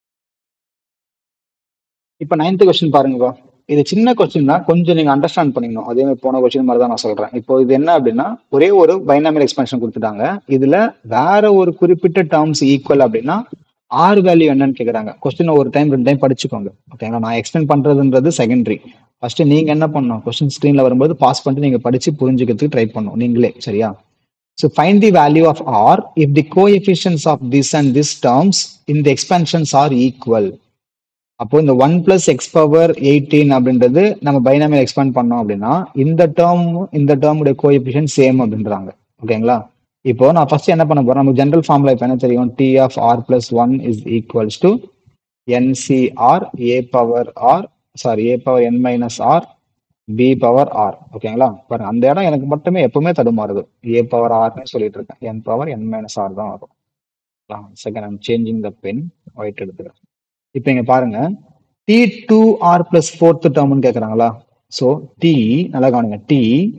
இப்போ நைன்த் கொஸ்டின் பாருங்க இது சின்ன கொஸ்டின் தான் கொஞ்சம் நீங்க அண்டர்ஸ்டாண்ட் பண்ணிக்கணும் அதே மாதிரி போன கொஸ்டின் மாதிரி தான் நான் சொல்றேன் இப்போ இது என்ன அப்படின்னா ஒரே ஒரு பைனாமியல் எக்ஸ்பென்ஷன் கொடுத்துட்டாங்க இதுல வேற ஒரு குறிப்பிட்ட டேர்ம்ஸ் ஈக்குவல் அப்படின்னா ஆர் வேல்யூ என்னன்னு கேக்குறாங்க கொஸ்டின் ஒரு டைம் ரெண்டு டைம் படிச்சுக்கோங்க ஓகேங்களா நான் எக்ஸ்பிளைன் பண்றதுன்றது செகண்டரி ஃபர்ஸ்ட் நீங்க என்ன பண்ணணும் கொஸ்டின் ஸ்கிரீன்ல வரும்போது பாஸ் பண்ணிட்டு நீங்க படிச்சு புரிஞ்சுக்கிறதுக்கு ட்ரை பண்ணணும் நீங்களே சரியா so find the value of r if the coefficients of this and this terms in the expansions are equal அப்போ இந்த one plus x power eighteen அப்படின்றது நம்ம பைனாமியல் எக்ஸ்பேண்ட் பண்ணோம் அப்படின்னா இந்த டேர்ம் இந்த டேர்முடைய கோஎஃபிஷியன் சேம் அப்படின்றாங்க ஓகேங்களா இப்போ நான் ஃபர்ஸ்ட் என்ன பண்ண போறேன் நமக்கு ஜென்ரல் ஃபார்ம்ல இப்போ என்ன தெரியும் T of R plus one is equals to NCR A power r sorry a power N minus R B power r ஓகேங்களா பாருங்க அந்த இடம் எனக்கு மட்டுமே எப்பவுமே தடுமாறுது ஏ பவர் ஆர்னு சொல்லிட்டு இருக்கேன் என் பவர் என் மைனஸ் ஆர் தான் வரும் second I'm changing the pen white எடுத்துக்கிறேன் இப்போ இங்க பாருங்க T two r plus fourth டேர்ம்னு கேக்குறாங்களா ஸோ டி நல்லா கவனிங்க டி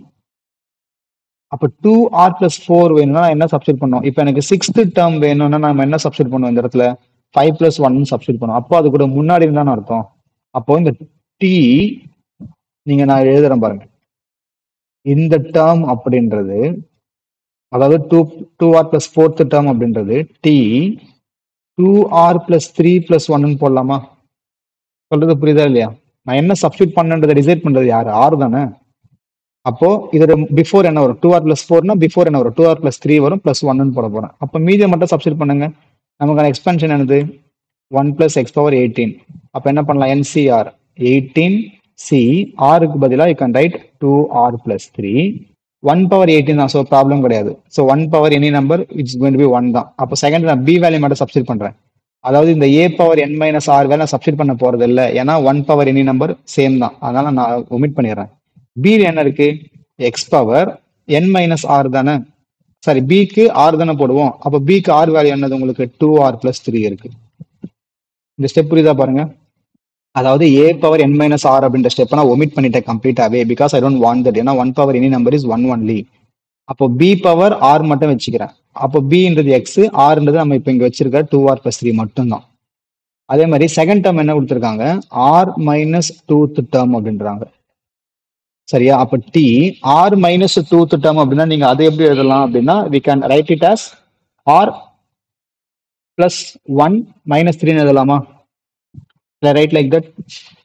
அப்ப டூ ஆர் பிளஸ் ஃபோர் வேணும்னா நான் என்ன சப்ஸ்டிட் பண்ணுவோம் இப்போ எனக்கு சிக்ஸ்த் டேர்ம் வேணும்னா நம்ம என்ன சப்ஸ்டிட் பண்ணுவோம் இந்த இடத்துல ஃபைவ் பிளஸ் ஒன் சப்ஸ்டிட் பண்ணுவோம் அப்போ அது கூட முன்னாடி இருந்தானே அர்த்தம் அப்போ இந்த டி நீங்க நான் எழுதுறேன் பாருங்க இந்த டேர்ம் அப்படின்றது அதாவது two two r plus fourth term அப்படின்றது T two r plus three plus ஒன்னு போடலாமா சொல்றது புரியுதா இல்லையா நான் என்ன சப்ஸ்டியூட் பண்ணன்றதை டிசைட் பண்றது யாரு ஆர் தானே அப்போ இதோட பிஃபோர் என்ன வரும் டூ ஆர் பிளஸ் ஃபோர்னா பிஃபோர் என்ன வரும் டூ ஆர் பிளஸ் த்ரீ வரும் பிளஸ் ஒன்னு போட போறேன் அப்போ மீதியை மட்டும் சப்ஸ்டியூட் பண்ணுங்க நமக்கான எக்ஸ்பென்ஷன் என்னது one plus x power eighteen அப்போ என்ன பண்ணலாம் என்சிஆர் எயிட்டீன் சி ஆருக்கு பதிலாக you can write two r plus three one power eighteen தான் ஸோ ப்ராப்ளம் கிடையாது so one power any number it's going be one தான் அப்போ செகண்ட் நான் பி வேல்யூ மட்டும் சப்ஸ்டிட் பண்றேன் அதாவது இந்த a power N minus r வேலை சப்ஸ்டிட் பண்ண போறது இல்லை ஏன்னா one power any number same தான் அதனால நான் ஒமிட் பண்ணிடுறேன் பி என்ன இருக்கு எக்ஸ் பவர் என் மைனஸ் ஆர் தானே சாரி பிக்கு ஆர் தானே போடுவோம் அப்போ பிக்கு ஆர் வேல்யூ என்னது உங்களுக்கு டூ ஆர் பிளஸ் த்ரீ இருக்கு இந்த ஸ்டெப் புரியுதா பாருங்க அதாவது a power N minus r அப்படின்ற ஸ்டெப் நான் ஒமிட் பண்ணிட்டேன் கம்ப்ளீட்டாவே because I don't want that ஏன்னா one power any number is one only அப்போ பி பவர் ஆர் மட்டும் வச்சுக்கிறேன் அப்போ பின்றது எக்ஸ் ஆர்ன்றது நம்ம இப்போ இங்க வச்சிருக்க டூ ஆர் பிளஸ் த்ரீ மட்டும் தான் அதே மாதிரி செகண்ட் டேர்ம் என்ன கொடுத்துருக்காங்க ஆர் மைனஸ் டூத் டேர்ம் அப்படின்றாங்க சரியா அப்ப T r minus twoth term அப்படின்னா நீங்க அதை எப்படி எழுதலாம் அப்படின்னா we can write it as r plus one minus த்ரீன்னு எழுதலாமா right like that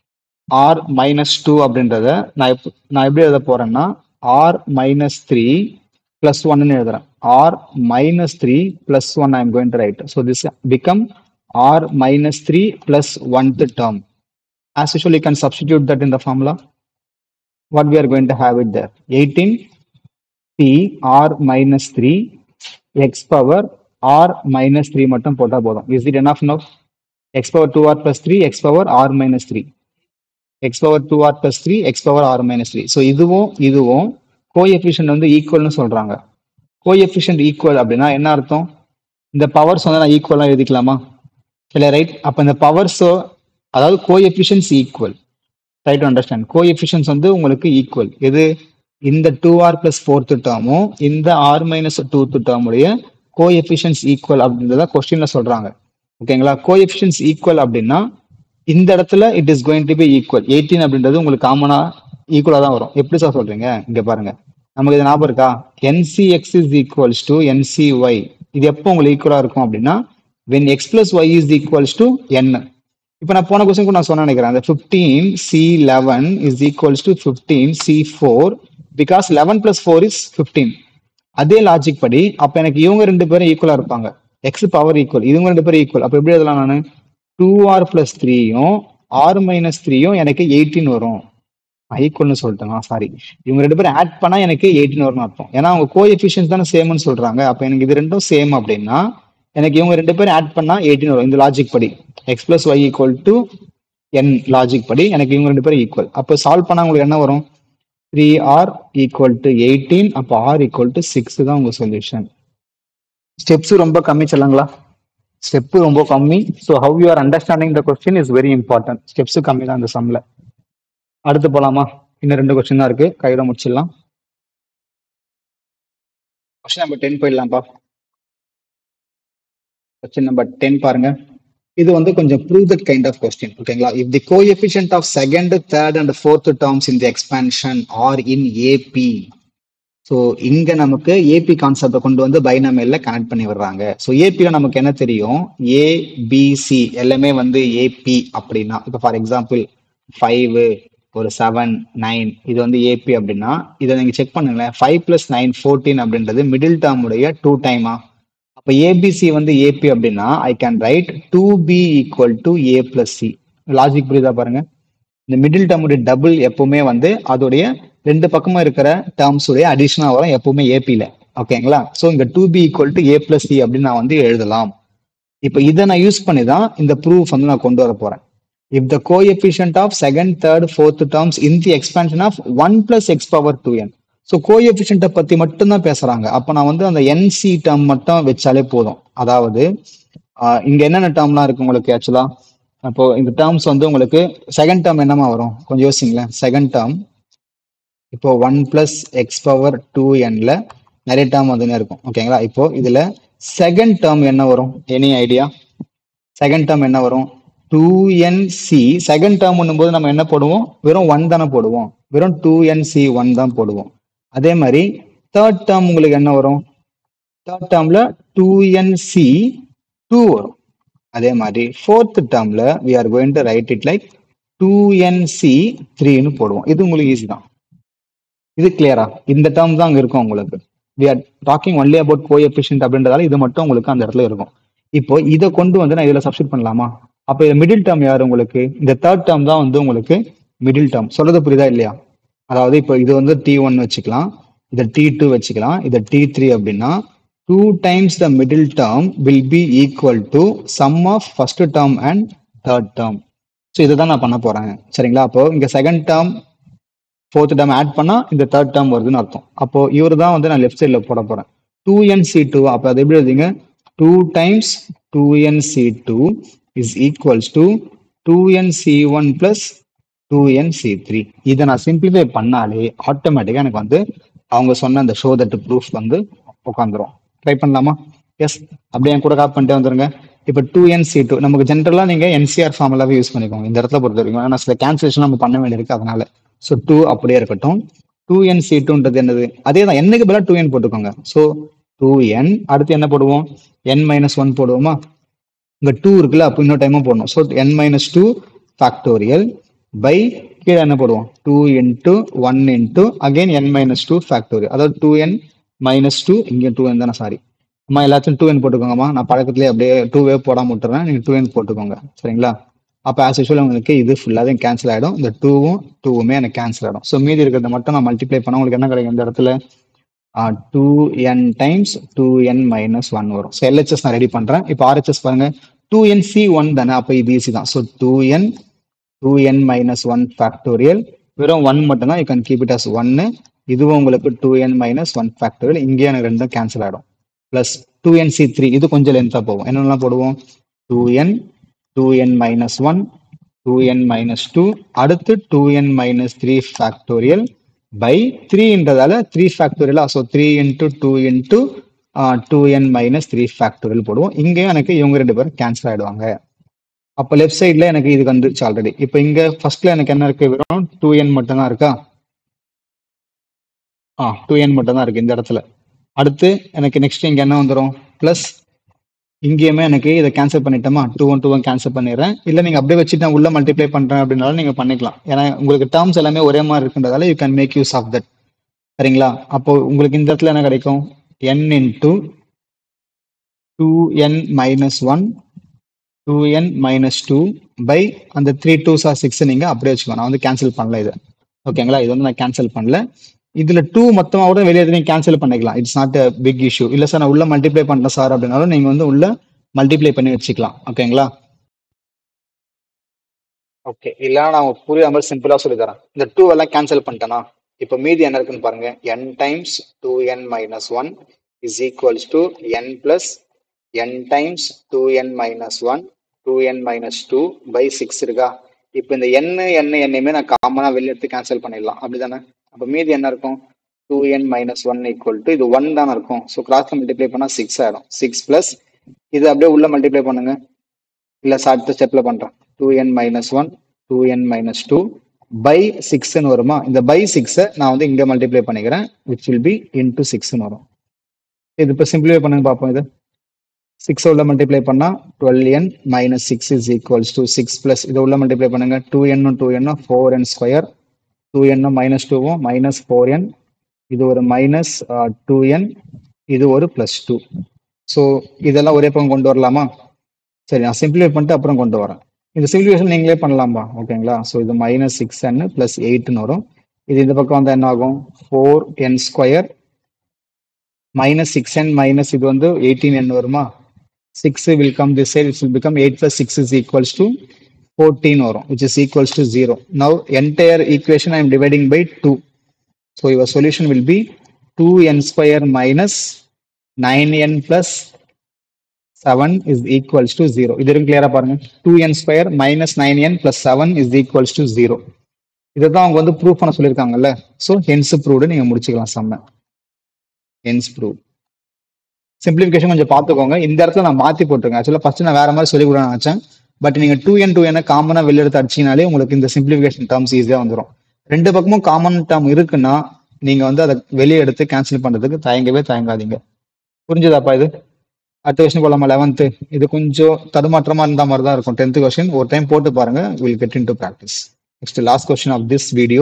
r minus two அப்படின்றத நான் எப் நான் எப்படி எழுத போறேன்னா ஆர் மைனஸ் த்ரீ பிளஸ் ஒன்னு எழுதுறேன் r minus three plus one I am going to write so this become r minus three plus oneth term as usual you can substitute that in the formula what we are going to have it there 18 p r minus 3 x power r minus 3 மட்டும் போட்டா போதும் is it enough now x power 2r plus 3 x power r minus 3 x power 2r plus 3 x power r minus 3 so இதுவும் இதுவும் coefficient வந்து ஈக்குவல்னு சொல்றாங்க coefficient equal அப்படின்னா என்ன அர்த்தம் இந்த பவர்ஸ் வந்து நான் ஈக்குவலா எழுதிக்கலாமா இல்லை ரைட் அப்போ இந்த பவர்ஸோ அதாவது coefficients equal try to understand coefficients வந்து உங்களுக்கு ஈக்குவல் எது இந்த டூ ஆர் பிளஸ் ஃபோர்த்து டேர்மும் இந்த ஆர் மைனஸ் டூத்து டேர்முடைய கோ எஃபிஷியன்ஸ் ஈக்குவல் அப்படின்றத கொஸ்டின்ல சொல்றாங்க ஓகேங்களா கோ எஃபிஷியன்ஸ் ஈக்குவல் அப்படின்னா இந்த இடத்துல it is going to be equal eighteen அப்படின்றது உங்களுக்கு காமனா ஈக்குவலா தான் வரும் எப்படி சார் சொல்றீங்க இங்க பாருங்க நமக்கு இது ஞாபகம் இருக்கா nCx is equals to nCy இது எப்போ உங்களுக்கு ஈக்குவலா இருக்கும் அப்படின்னா when x plus y is equals to n இப்போ நான் போன கொஸ்டின் கூட நான் சொன்ன நினைக்கிறேன் அந்த fifteen C eleven is equals to fifteen C four because eleven plus four is fifteen அதே லாஜிக் படி அப்ப எனக்கு இவங்க ரெண்டு பேரும் ஈக்குவலா இருப்பாங்க எக்ஸ் பவர் ஈக்குவல் இவங்க ரெண்டு பேரும் ஈக்குவல் அப்ப எப்படி எழுதலாம் நான் டூ ஆர் பிளஸ் த்ரீயும் ஆர் மைனஸ் த்ரீயும் எனக்கு எயிட்டீன் வரும் ஈக்குவல்னு சொல்லிட்டேன் சாரி இவங்க ரெண்டு பேரும் ஆட் பண்ணா எனக்கு எயிட்டீன் வரும்னு அர்த்தம் ஏன்னா அவங்க கோ எஃபிஷியன்ஸ் தானே சேம்னு சொல்றாங்க அப்ப எனக்கு இது ரெண்டும் சேம் அப்படின்னா எனக்கு இவங்க ரெண்டு பேரும் ஆட் பண்ணா எயிட்டீன் வரும் இந்த லாஜிக் படி x plus y equal to n logic படி எனக்கு இவங்க ரெண்டு பேரும் ஈக்குவல் அப்போ சால்வ் பண்ணா உங்களுக்கு என்ன வரும் three r equal to eighteen அப்போ ஆர் ஈக்குவல் டு சிக்ஸ் தான் உங்க சொல்யூஷன் ஸ்டெப்ஸ் ரொம்ப கம்மி சொல்லுங்களா ஸ்டெப் ரொம்ப கம்மி so how you are understanding the question is very important steps கம்மி தான் இந்த சம்ல அடுத்து போலாமா இன்னும் ரெண்டு கொஸ்டின் தான் இருக்கு கையோட முடிச்சிடலாம் கொஸ்டின் நம்பர் டென் போயிடலாம்ப்பா கொஸ்டின் நம்பர் டென் பாருங்க இது வந்து கொஞ்சம் prove that kind of question ஓகேங்களா if the coefficient of second third and fourth terms in the expansion are in AP so இங்க நமக்கு ஏபி கான்செப்டை கொண்டு வந்து பைனாமியல்ல கனெக்ட் பண்ணி விடுறாங்க ஸோ ஏபியில் நமக்கு என்ன தெரியும் ஏபிசி எல்லாமே வந்து ஏபி அப்படின்னா இப்போ ஃபார் எக்ஸாம்பிள் ஃபைவ் ஒரு செவன் நைன் இது வந்து ஏபி அப்படின்னா இதை நீங்க செக் பண்ணுங்களேன் ஃபைவ் பிளஸ் நைன் ஃபோர்டீன் அப்படின்றது மிடில் டேர்ம் உடைய டூ டைமா அப்போ ஏபிசி வந்து ஏபி அப்படின்னா I can write two b equal to a plus c logic புரியுதா பாருங்க இந்த மிடில் டேர்முடைய டபுள் எப்பவுமே வந்து அதோடைய ரெண்டு பக்கமும் இருக்கிற டேர்ம்ஸ் உடைய அடிஷனா வரும் எப்பவுமே ஏபியில ஓகேங்களா ஸோ இங்க two b equal to a plus c அப்படின்னு நான் வந்து எழுதலாம் இப்போ இதை நான் யூஸ் பண்ணி தான் இந்த ப்ரூஃப் வந்து நான் கொண்டு வர போறேன் if the coefficient of second third fourth terms in the expansion of one plus x power two n so கோஎஃபிஷியன்ட்டை பத்தி மட்டும் தான் பேசுறாங்க அப்போ நான் வந்து அந்த என்சி டேர்ம் மட்டும் வச்சாலே போதும் அதாவது ஆஹ் இங்க என்னென்ன டேர்ம்லாம் இருக்கு உங்களுக்கு ஆக்சுவலா அப்போ இந்த டேர்ம்ஸ் வந்து உங்களுக்கு செகண்ட் டேர்ம் என்னமா வரும் கொஞ்சம் யோசிங்களேன் செகண்ட் டேர்ம் இப்போ one plus x power two என்ல நிறைய டேர்ம் வந்துனே இருக்கும் ஓகேங்களா இப்போ இதுல செகண்ட் டேர்ம் என்ன வரும் எனி ஐடியா செகண்ட் டேர்ம் என்ன வரும் two n C second term போது நம்ம என்ன போடுவோம் வெறும் ஒன் தானே போடுவோம் வெறும் டூ என் சி ஒன் தான் போடுவோம் அதே மாதிரி தேர்ட் டேர்ம் உங்களுக்கு என்ன வரும் தேர்ட் டேர்ம்ல டூ என் சி டூ வரும் அதே மாதிரி ஃபோர்த் டேர்ம்ல we are going to write it like two n C த்ரீன்னு போடுவோம் இது உங்களுக்கு ஈஸி தான் இது கிளியரா இந்த டேர்ம் தான் அங்க இருக்கும் உங்களுக்கு we are talking only about coefficient அப்படின்றதால இது மட்டும் உங்களுக்கு அந்த இடத்துல இருக்கும் இப்போ இதை கொண்டு வந்து நான் இதுல சப்ஸ்டிட் பண்ணலாமா அப்போ இது மிடில் டேர்ம் யார் உங்களுக்கு இந்த தேர்ட் டேர்ம் தான் வந்து உங்களுக்கு மிடில் டேர்ம் சொல்றது புரியுதா இல்லையா அதாவது இப்போ இது வந்து டி ஒன் வச்சுக்கலாம் இதை டி டூ வச்சுக்கலாம் இதை டி த்ரீ அப்படின்னா two times the middle term will be equal to sum of first term and third term so இதை தான் நான் பண்ண போறேன் சரிங்களா அப்போ இங்க second term fourth term add பண்ணா இந்த தேர்ட் டேர்ம் வருதுன்னு அர்த்தம் அப்போ இவர் தான் வந்து நான் லெஃப்ட் சைடில் போட போறேன் டூ என் சி டூ அப்போ அது எப்படி எழுதிங்க two times two n C two is equals to two n C one plus two n C three இதை நான் சிம்பிளிஃபை பண்ணாலே ஆட்டோமேட்டிக்காக எனக்கு வந்து அவங்க சொன்ன அந்த ஷோ தட் ப்ரூஃப் வந்து உட்காந்துரும் ட்ரை பண்ணலாமா எஸ் அப்படியே என் கூட காப் பண்ணிட்டே வந்துருங்க இப்போ டூ என் சி டூ நமக்கு ஜென்ரலாக நீங்கள் என்சிஆர் ஃபார்முலாவே யூஸ் பண்ணிக்கோங்க இந்த இடத்துல பொறுத்த வரைக்கும் ஏன்னா சில கேன்சலேஷன் நம்ம பண்ண வேண்டியிருக்கு அதனால ஸோ டூ அப்படியே இருக்கட்டும் டூ என் சி டூன்றது என்னது அதே தான் என்னக்கு பதிலாக டூ என் போட்டுக்கோங்க ஸோ டூ என் அடுத்து என்ன போடுவோம் என் மைனஸ் ஒன் போடுவோமா இங்க டூ இருக்குல்ல அப்போ இன்னொரு டைமும் போடணும் so n minus two factorial by கீழே என்ன போடுவோம் two into one into again n minus two factorial அதாவது டூ என் மைனஸ் டூ இங்கே டூ என் தானே சாரி அம்மா எல்லாத்தையும் டூ என் போட்டுக்கோங்கம்மா நான் பழக்கத்துலேயே அப்படியே டூவே போடாம விட்டுறேன் நீங்கள் டூ என் போட்டுக்கோங்க சரிங்களா அப்போ ஆஸ் யூஸ்வல் உங்களுக்கு இது ஃபுல்லாகவே கேன்சல் ஆகிடும் இந்த டூவும் டூவுமே எனக்கு கேன்சல் ஆகிடும் ஸோ மீதி இருக்கிறத மட்டும் நான் மல்டிப்ளை பண்ண உங்களுக்கு என்ன கிடைக்கும் இந்த இடத்துல two n times two n minus one வரும் ஸோ எல்ஹெச்எஸ் நான் ரெடி பண்ணுறேன் இப்போ ஆர்ஹெச்எஸ் பாருங்க டூ என் சி ஒன் தானே அப்போ இது ஈஸி தான் so two n two n minus one factorial வெறும் ஒன் மட்டும் தான் you can keep it as ஒன்னு இதுவும் உங்களுக்கு two n minus one factorial இங்கேயே எனக்கு ரெண்டும் கேன்சல் ஆகிடும் plus two n C three இது கொஞ்சம் லென்த்தாக போகும் என்னென்னலாம் போடுவோம் two n two n minus one two n minus two அடுத்து two n minus three factorial by த்ரீன்றதால த்ரீ ஃபேக்டோரியலா so three into two into two n minus three factorial போடுவோம் இங்கேயும் எனக்கு இவங்க ரெண்டு பேரும் கேன்சல் ஆயிடுவாங்க அப்போ லெஃப்ட் சைடில் எனக்கு இது வந்துருச்சு ஆல்ரெடி இப்போ இங்கே ஃபர்ஸ்ட்ல எனக்கு என்ன இருக்கு வெறும் டூ என் மட்டும் தான் இருக்கா ஆ டூ என் மட்டும் தான் இருக்கு இந்த இடத்துல அடுத்து எனக்கு நெக்ஸ்ட் இங்கே என்ன வந்துடும் ப்ளஸ் இங்கேயுமே எனக்கு இதை கேன்சல் பண்ணிட்டோமா two one two one cancel பண்ணிடுறேன் இல்லை நீங்கள் அப்படியே வச்சுட்டு நான் உள்ள மல்டிப்ளை பண்ணுறேன் அப்படின்னாலும் நீங்கள் பண்ணிக்கலாம் ஏன்னா உங்களுக்கு டேர்ம்ஸ் எல்லாமே ஒரே மாதிரி இருக்குன்றதால you can make use of that சரிங்களா அப்போ உங்களுக்கு இந்த இடத்துல என்ன கிடைக்கும் n into two n minus one two n minus two by அந்த த்ரீ டூ சார் சிக்ஸ் நீங்கள் அப்படியே வச்சுக்கோ நான் வந்து கேன்சல் பண்ணல இது ஓகேங்களா இது வந்து நான் கேன்சல் பண்ணல இதுல டூ மொத்தமா கூட வெளியே நீங்க கேன்சல் பண்ணிக்கலாம் it's not a big issue இல்ல சார் நான் உள்ள மல்டிப்ளை பண்றேன் சார் அப்படின்னாலும் நீங்க வந்து உள்ள மல்டிப்ளை பண்ணி வச்சுக்கலாம் ஓகேங்களா ஓகே இல்ல நான் புரியாத மாதிரி சிம்பிளா சொல்லி தரேன் இந்த டூ எல்லாம் கேன்சல் பண்ணிட்டேனா இப்போ மீதி என்ன இருக்குன்னு பாருங்க n times two n minus one is equals to n plus n times two n minus one two n minus two by six இருக்கா இப்போ இந்த n n என்னையுமே நான் காமனா வெளியே எடுத்து கேன்சல் பண்ணிடலாம் அப்படிதானே அப்போ மீதி என்ன இருக்கும் two n minus one equal to இது ஒன் தானே இருக்கும் ஸோ கிராஸ் மல்டிப்ளை பண்ணால் சிக்ஸ் ஆயிடும் சிக்ஸ் ப்ளஸ் இது அப்படியே உள்ள மல்டிப்ளை பண்ணுங்க இல்லை அடுத்த ஸ்டெப்ல பண்றேன் two n minus one two n minus two by சிக்ஸ்ன்னு வருமா இந்த பை சிக்ஸை நான் வந்து இங்கே மல்டிப்ளை பண்ணிக்கிறேன் விச் வில் பி இன்டூ சிக்ஸ்னு வரும் இது இப்போ சிம்பிளிஃபை பண்ணுங்க பார்ப்போம் இது சிக்ஸ் உள்ள மல்டிப்ளை பண்ணா twelve n minus six is equals to six plus இதை உள்ள மல்டிப்ளை பண்ணுங்க டூ என்னும் டூ என்னும் ஃபோர் என் ஸ்கொயர் டூ என்னும் மைனஸ் டூவும் மைனஸ் ஃபோர் என் இது ஒரு மைனஸ் டூ என் இது ஒரு பிளஸ் டூ ஸோ இதெல்லாம் ஒரே பக்கம் கொண்டு வரலாமா சரி நான் சிம்பிளிஃபை பண்ணிட்டு அப்புறம் கொண்டு வரேன் இந்த சிம்பிளிஃபிகேஷன் நீங்களே பண்ணலாம்பா ஓகேங்களா ஸோ இது மைனஸ் சிக்ஸ் என் பிளஸ் எயிட்னு வரும் இது இந்த பக்கம் வந்து என்ன ஆகும் four n square minus six n minus இது வந்து எயிட்டீன் என் வருமா six will come this side it's will become eight plus six is equals to fourteen வரும் which is equals to zero now entire equation I am dividing by two so your solution will be two n square minus nine n plus seven is equals to zero இது இருக்கும் கிளியரா பாருங்க two n square minus nine n plus seven is equals to zero இதுதான் அவங்க வந்து prove பண்ண சொல்லியிருக்காங்கல்ல so hence proved நீங்க முடிச்சுக்கலாம் செம்ம ஹென்ஸ் ப்ரூவ் சிம்பிளிஃபிகேஷன் கொஞ்சம் பார்த்துக்கோங்க இந்த இடத்துல நான் மாத்தி போட்டிருக்கேன் ஆக்சுவலாக ஃபர்ஸ்ட் நான் வேற மாதிரி சொல்லி கூட நினைச்சேன் பட் நீங்க டூ என் டூ என்ன காமனா வெளில எடுத்து அடிச்சினாலே உங்களுக்கு இந்த சிம்பிளிஃபிகேஷன் டேர்ம்ஸ் ஈஸியா வந்துடும் ரெண்டு பக்கமும் காமன் டேர்ம் இருக்குன்னா நீங்க வந்து அதை வெளியே எடுத்து கேன்சல் பண்றதுக்கு தயங்கவே தயங்காதீங்க புரிஞ்சுதாப்பா இது அடுத்த கொஸ்டின் போலாமா லெவன்த்து இது கொஞ்சம் தடுமாற்றமா இருந்த மாதிரி தான் இருக்கும் டென்த் கொஸ்டின் ஒரு டைம் போட்டு பாருங்க will get in to practice next last question of this video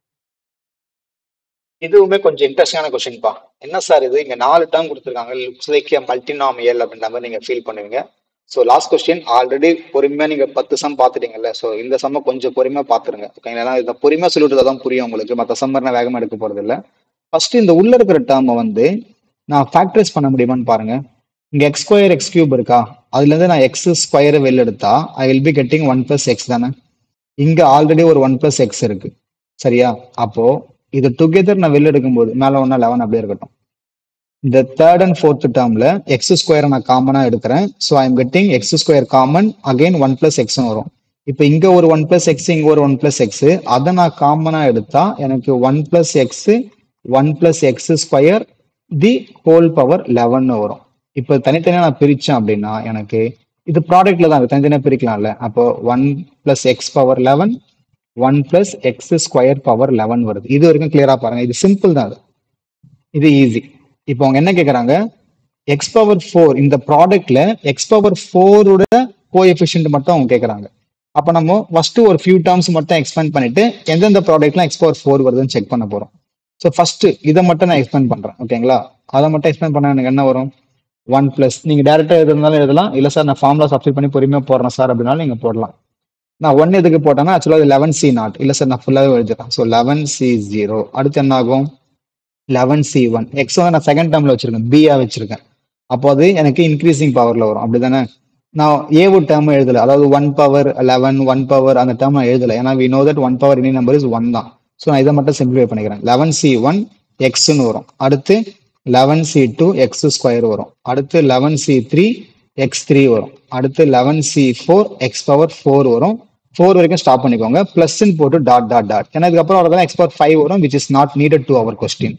இதுவுமே கொஞ்சம் இன்ட்ரெஸ்டிங்கான கொஸ்டின்ப்பா என்ன சார் இது இங்க நாலு டேர்ம் கொடுத்துருக்காங்க லுக்ஸ் லைக் மல்டினாமியல் அப்படின்ற மாதிரி நீங்க ஃபீல் பண்ணுவீங்க ஸோ லாஸ்ட் கொஸ்டின் ஆல்ரெடி பொறுமையா நீங்க பத்து சம் பார்த்துட்டீங்கல்ல ஸோ இந்த சம்ம கொஞ்சம் பொறுமையா பார்த்துருங்க ஓகேங்களா இதை பொறுமையா சொல்லிட்டு தான் புரியும் உங்களுக்கு மற்ற சம்மர் நான் வேகமா எடுக்க போறது இல்லை ஃபர்ஸ்ட் இந்த உள்ள இருக்கிற டேர்மை வந்து நான் ஃபேக்டரைஸ் பண்ண முடியுமான்னு பாருங்க இங்க எக்ஸ் ஸ்கொயர் எக்ஸ் கியூப் இருக்கா அதுல இருந்து நான் எக்ஸ் ஸ்கொயர் வெளில எடுத்தா I will be getting one plus x தானே இங்க ஆல்ரெடி ஒரு ஒன் பிளஸ் எக்ஸ் இருக்கு சரியா அப்போ இது டுகெதர் நான் வெளில எடுக்கும்போது மேல ஒன்னா லெவன் அப்படியே இருக்கட்டும் இந்த தேர்ட் அண்ட் ஃபோர்த் டேர்ம்ல எக்ஸ் ஸ்கொயரை நான் காமனா எடுக்கிறேன் so I am getting x square common again one plus x வரும் இப்போ இங்க ஒரு ஒன் பிளஸ் எக்ஸ் இங்க ஒரு ஒன் பிளஸ் எக்ஸ் அதை நான் காமனா எடுத்தா எனக்கு one plus x one plus x square the whole power eleven வரும் இப்போ தனித்தனியா நான் பிரிச்சேன் அப்படின்னா எனக்கு இது ப்ராடக்ட்ல தான் இருக்கு தனித்தனியா பிரிக்கலாம்ல அப்போ one plus x power eleven one plus x square power eleven வருது இது வரைக்கும் கிளியரா பாருங்க இது சிம்பிள் தான் அது இது ஈஸி இப்போ அவங்க என்ன கேக்குறாங்க எக்ஸ் பவர் ஃபோர் இந்த ப்ராடக்ட்ல எக்ஸ் பவர் ஃபோரோட கோஎஃபிஷியன்ட் மட்டும் அவங்க கேக்குறாங்க அப்ப நம்ம ஃபர்ஸ்ட் ஒரு ஃபியூ டேர்ம்ஸ் மட்டும் எக்ஸ்பேண்ட் பண்ணிட்டு எந்தெந்த ப்ராடக்ட்லாம் எக்ஸ் பவர் ஃபோர் வருதுன்னு செக் பண்ண போறோம் ஸோ ஃபர்ஸ்ட் இதை மட்டும் நான் எக்ஸ்பேண்ட் பண்றேன் ஓகேங்களா அதை மட்டும் எக்ஸ்பேண்ட் பண்ண எனக்கு என்ன வரும் ஒன் பிளஸ் நீங்க டேரக்டா எழுதுனாலும் எழுதலாம் இல்ல சார் நான் ஃபார்முலா சப்ஸ்டிட் பண்ணி பொறுமையா போடுறேன் சார் அப்படின்னாலும் நீங்க போடலாம் நான் ஒன் எதுக்கு போட்டேன்னா ஆக்சுவலாக லெவன் சி நாட் இல்லை சார் நான் ஃபுல்லாகவே எழுதுறேன் ஸோ லெவன் சி ஜீரோ அடுத்து என்ன ஆகும் லெவன் சி ஒன் எக்ஸ் வந்து நான் செகண்ட் டேர்ம்ல வச்சிருக்கேன் பியா வச்சிருக்கேன் அப்போ அது எனக்கு இன்க்ரீசிங் பவர்ல வரும் அப்படிதானே நான் ஏவு டேர்ம் எழுதல அதாவது one power eleven one power அந்த டேர்ம் நான் எழுதல ஏன்னா we know that one power any number is one தான் ஸோ நான் இதை மட்டும் சிம்பிளிஃபை பண்ணிக்கிறேன் லெவன் சி ஒன் எக்ஸ்ன்னு வரும் அடுத்து eleven C two x square வரும் அடுத்து eleven C three x three வரும் அடுத்து eleven C four x power four வரும் ஃபோர் வரைக்கும் ஸ்டாப் பண்ணிக்கோங்க பிளஸ்ன்னு போட்டு டாட் டாட் டாட் ஏன்னா இதுக்கப்புறம் வரதெல்லாம் எக்ஸ் பவர் ஃபைவ் வரும் which is not needed to our question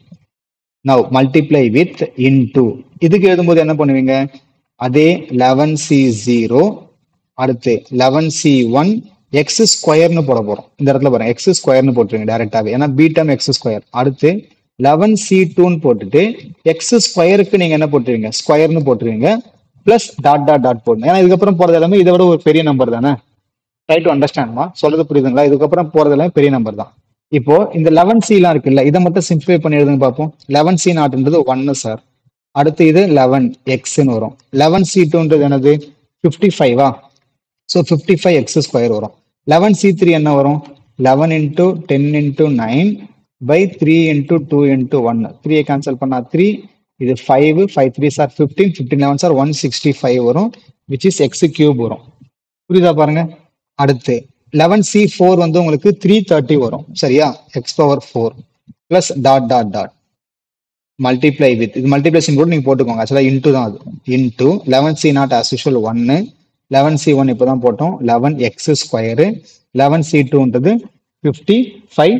now multiply with into இதுக்கு எழுதும்போது என்ன பண்ணுவீங்க அதே லெவன் சி ஜீரோ அடுத்து லெவன் சி ஒன் எக்ஸ் ஸ்கொயர்னு போட போறோம் இந்த இடத்துல பாருங்க எக்ஸ் ஸ்கொயர்னு போட்டுருங்க டேரெக்டாவே ஏன்னா பீட்டம் எக்ஸ் ஸ்கொயர் அடுத்து லெவன் சி டூன்னு போட்டுட்டு எக்ஸ் ஸ்கொயருக்கு நீங்க என்ன போட்டுருவீங்க ஸ்கொயர்னு போட்டுருவீங்க பிளஸ் டாட் டாட் டாட் போடணும் ஏன்னா இதுக்கப்புறம் போறது எல்லாமே இதை விட ஒரு பெரிய நம்பர் தானே ட்ரை டு அண்டர்ஸ்டாண்ட்மா சொல்றது புரியுதுங்களா இதுக்கப்புறம் போறது எல்லாமே பெரிய நம்பர் தான் இப்போ இந்த லெவன் சிலாம் இருக்குல்ல இதை மட்டும் சிம்பிளை பண்ணி எழுதுங்க பார்ப்போம் லெவன் சி நாட்ன்றது ஒன்னு சார் அடுத்து இது லெவன் எக்ஸ்ன்னு வரும் லெவன் சி டூன்றது என்னது ஃபிஃப்டி ஃபைவா so fifty five x square வரும் லெவன் சி த்ரீ என்ன வரும் eleven into ten into nine by three into two into one த்ரீயை கேன்சல் பண்ணா த்ரீ இது five five three sir fifteen fifteen eleven sir one sixty five வரும் which is x cube வரும் புரியுதா பாருங்க அடுத்து லெவன் சி ஃபோர் வந்து உங்களுக்கு த்ரீ தேர்ட்டி வரும் சரியா x power four plus dot dot dot multiply with இது மல்டிப்ளேஷன் கூட நீங்க போட்டுக்கோங்க ஆக்சுவலா இன்டூ தான் அது into eleven C nought as usual ஒன்னு லெவன் சி ஒன் இப்போ தான் போட்டோம் eleven x square eleven C டூன்றது ஃபிஃப்டி ஃபைவ்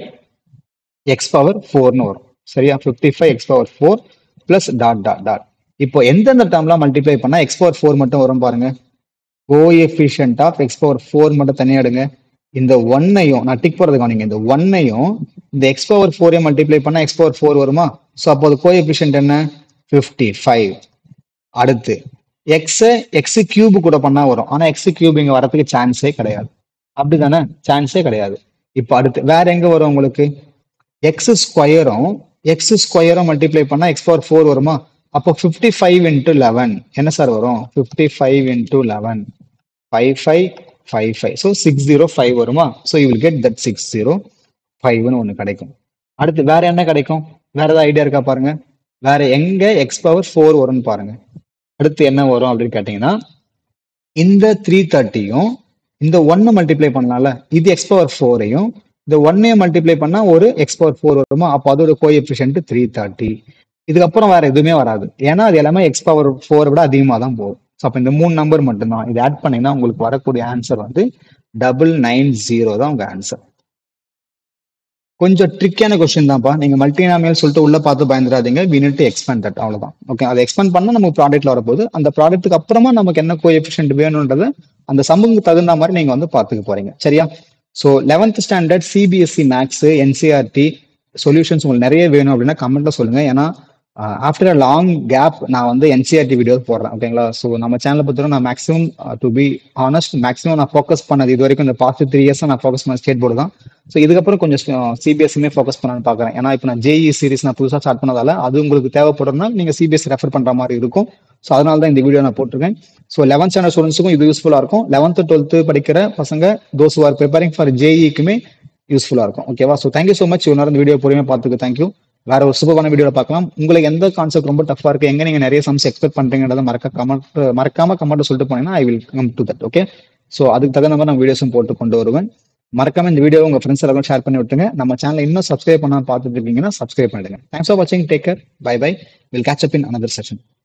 எக்ஸ் பவர் ஃபோர்னு வரும் சரியா fifty five x power four plus dot dot dot இப்போ எந்தெந்த டேர்ம்லாம் மல்டிப்ளை பண்ணா எக்ஸ் பவர் ஃபோர் மட்டும் வரும் பாருங்க coefficient of X power four மட்டும் தனியா எடுங்க இந்த ஒன்னையும் நான் டிக் போறது கவனிங்க இந்த ஒன்னையும் இந்த எக்ஸ் பவர் ஃபோரையும் மல்டிப்ளை பண்ணா எக்ஸ் பவர் ஃபோர் வருமா ஸோ அப்போ அது கோஎஃபிஷியன்ட் என்ன ஃபிஃப்டி ஃபைவ் அடுத்து எக்ஸ் எக்ஸ் கியூப் கூட பண்ணா வரும் ஆனா எக்ஸ் கியூப் இங்க வரதுக்கு சான்ஸே கிடையாது அப்படிதானே சான்ஸே கிடையாது இப்போ அடுத்து வேற எங்க வரும் உங்களுக்கு எக்ஸ் ஸ்கொயரும் எக்ஸ் ஸ்கொயரும் மல்டிப்ளை பண்ணா எக்ஸ் பவர் ஃபோர் வருமா அப்போ ஃபிஃப்டி ஃபைவ் இன்டூ லெவன் என்ன சார் வரும் fifty five into eleven five five five five so six zero five வருமா so you will get that six zero ஃபைவ்னு ஒன்று கிடைக்கும் அடுத்து வேற என்ன கிடைக்கும் வேற ஏதாவது ஐடியா இருக்கா பாருங்க வேற எங்க எக்ஸ் பவர் ஃபோர் வரும்னு பாருங்க அடுத்து என்ன வரும் அப்படின்னு கேட்டீங்கன்னா இந்த த்ரீ தேர்ட்டியும் இந்த ஒன்னு மல்டிப்ளை பண்ணலாம்ல இது எக்ஸ் பவர் ஃபோரையும் இந்த ஒன்னையும் மல்டிப்ளை பண்ணா ஒரு எக்ஸ் பவர் ஃபோர் வருமா அப்போ அதோட கோஎஃபிஷியன்ட் த்ரீ தேர்ட்டி இதுக்கப்புறம் வேற எதுவுமே வராது ஏன்னா அது எல்லாமே எக்ஸ் பவர் ஃபோரை விட அதிகமாக தான் போகும் ஸோ அப்போ இந்த மூணு நம்பர் மட்டும்தான் இது ஆட் பண்ணீங்கன்னா உங்களுக்கு வரக்கூடிய ஆன்சர் வந்து டபுள் நைன் ஜீரோ தான் உங்க ஆன்சர் கொஞ்சம் ட்ரிக்கியான கொஸ்டின் தான்ப்பா நீங்க மல்டினாமியல் சொல்லிட்டு உள்ள பார்த்து பயந்துடாதீங்க we need to expand that அவ்வளவுதான் ஓகே அதை எக்ஸ்பேண்ட் பண்ணா நமக்கு ப்ராடக்ட்ல வரப்போகுது அந்த ப்ராடக்ட்டுக்கு அப்புறமா நமக்கு என்ன கோஎஃபிஷியன்ட் வேணும்ன்றத அந்த சம்பவத்துக்கு தகுந்த மாதிரி நீங்க வந்து பார்த்துக்க போறீங்க சரியா so eleventh standard CBSE maths NCERT solutions உங்களுக்கு நிறைய வேணும் அப்படின்னா கமெண்ட்ல சொல்லுங்க ஏன்னா ஆஃப்டர் அ லாங் கேப் நான் வந்து என்சிஆர்டி வீடியோ போடுறேன் ஓகேங்களா ஸோ நம்ம சேனலை பொறுத்தவரை நான் maximum to be honest maximum நான் ஃபோக்கஸ் பண்ணது இது வரைக்கும் இந்த பாஸ்ட் த்ரீ இயர்ஸ் நான் ஃபோக்கஸ் பண்ண ஸ்டேட் போர்டு தான் ஸோ இதுக்கப்புறம் கொஞ்சம் சிபிஎஸ்சியுமே ஃபோக்கஸ் பண்ணலாம்னு பார்க்குறேன் ஏன்னா இப்போ நான் ஜேஇ சீரிஸ் நான் புதுசாக ஸ்டார்ட் பண்ணதால அது உங்களுக்கு தேவைப்படுறதுனா நீங்கள் சிபிஎஸ்சி ரெஃபர் பண்ணுற மாதிரி இருக்கும் ஸோ அதனால தான் இந்த வீடியோ நான் போட்டிருக்கேன் ஸோ லெவன்த் ஸ்டாண்டர்ட் ஸ்டூடெண்ட்ஸுக்கும் இது யூஸ்ஃபுல்லாக இருக்கும் லெவன்த்து டுவெல்த்து படிக்கிற பசங்க தோஸ் ஆர் ப்ரிப்பேரிங் ஃபார் ஜேஇக்குமே யூஸ்ஃபுல்லாக இருக்கும் ஓகேவா ஸோ தேங்க்யூ ஸோ மச் இவ்வளோ இந்த வீடியோ பொறுமையாக பார்த்துக்கு தேங்க்யூ வேற ஒரு சூப்பரான வீடியோவில் பார்க்கலாம் உங்களுக்கு எந்த கான்செப்ட் ரொம்ப டஃபா இருக்கு எங்க நீங்க நிறைய சம்ஸ் எக்ஸ்பெக்ட் பண்றீங்கன்றத மறக்க கமெண்ட் மறக்காம கமெண்ட் சொல்லிட்டு போனீங்கன்னா I will come to that okay so அதுக்கு தகுந்த மாதிரி நான் வீடியோஸும் போட்டு கொண்டு வருவேன் மறக்காம இந்த வீடியோ உங்க ஃப்ரெண்ட்ஸ் எல்லாரும் ஷேர் பண்ணி விட்டுங்க நம்ம சேனல் இன்னும் சப்ஸ்கிரைப் பண்ணாம பார்த்துட்டு இருக்கீங்கன்னா சப்ஸ்கிரைப் பண்ணிடுங்க தேங்க்ஸ் ஃபார் வாட்சிங் take care bye bye will catch up in another session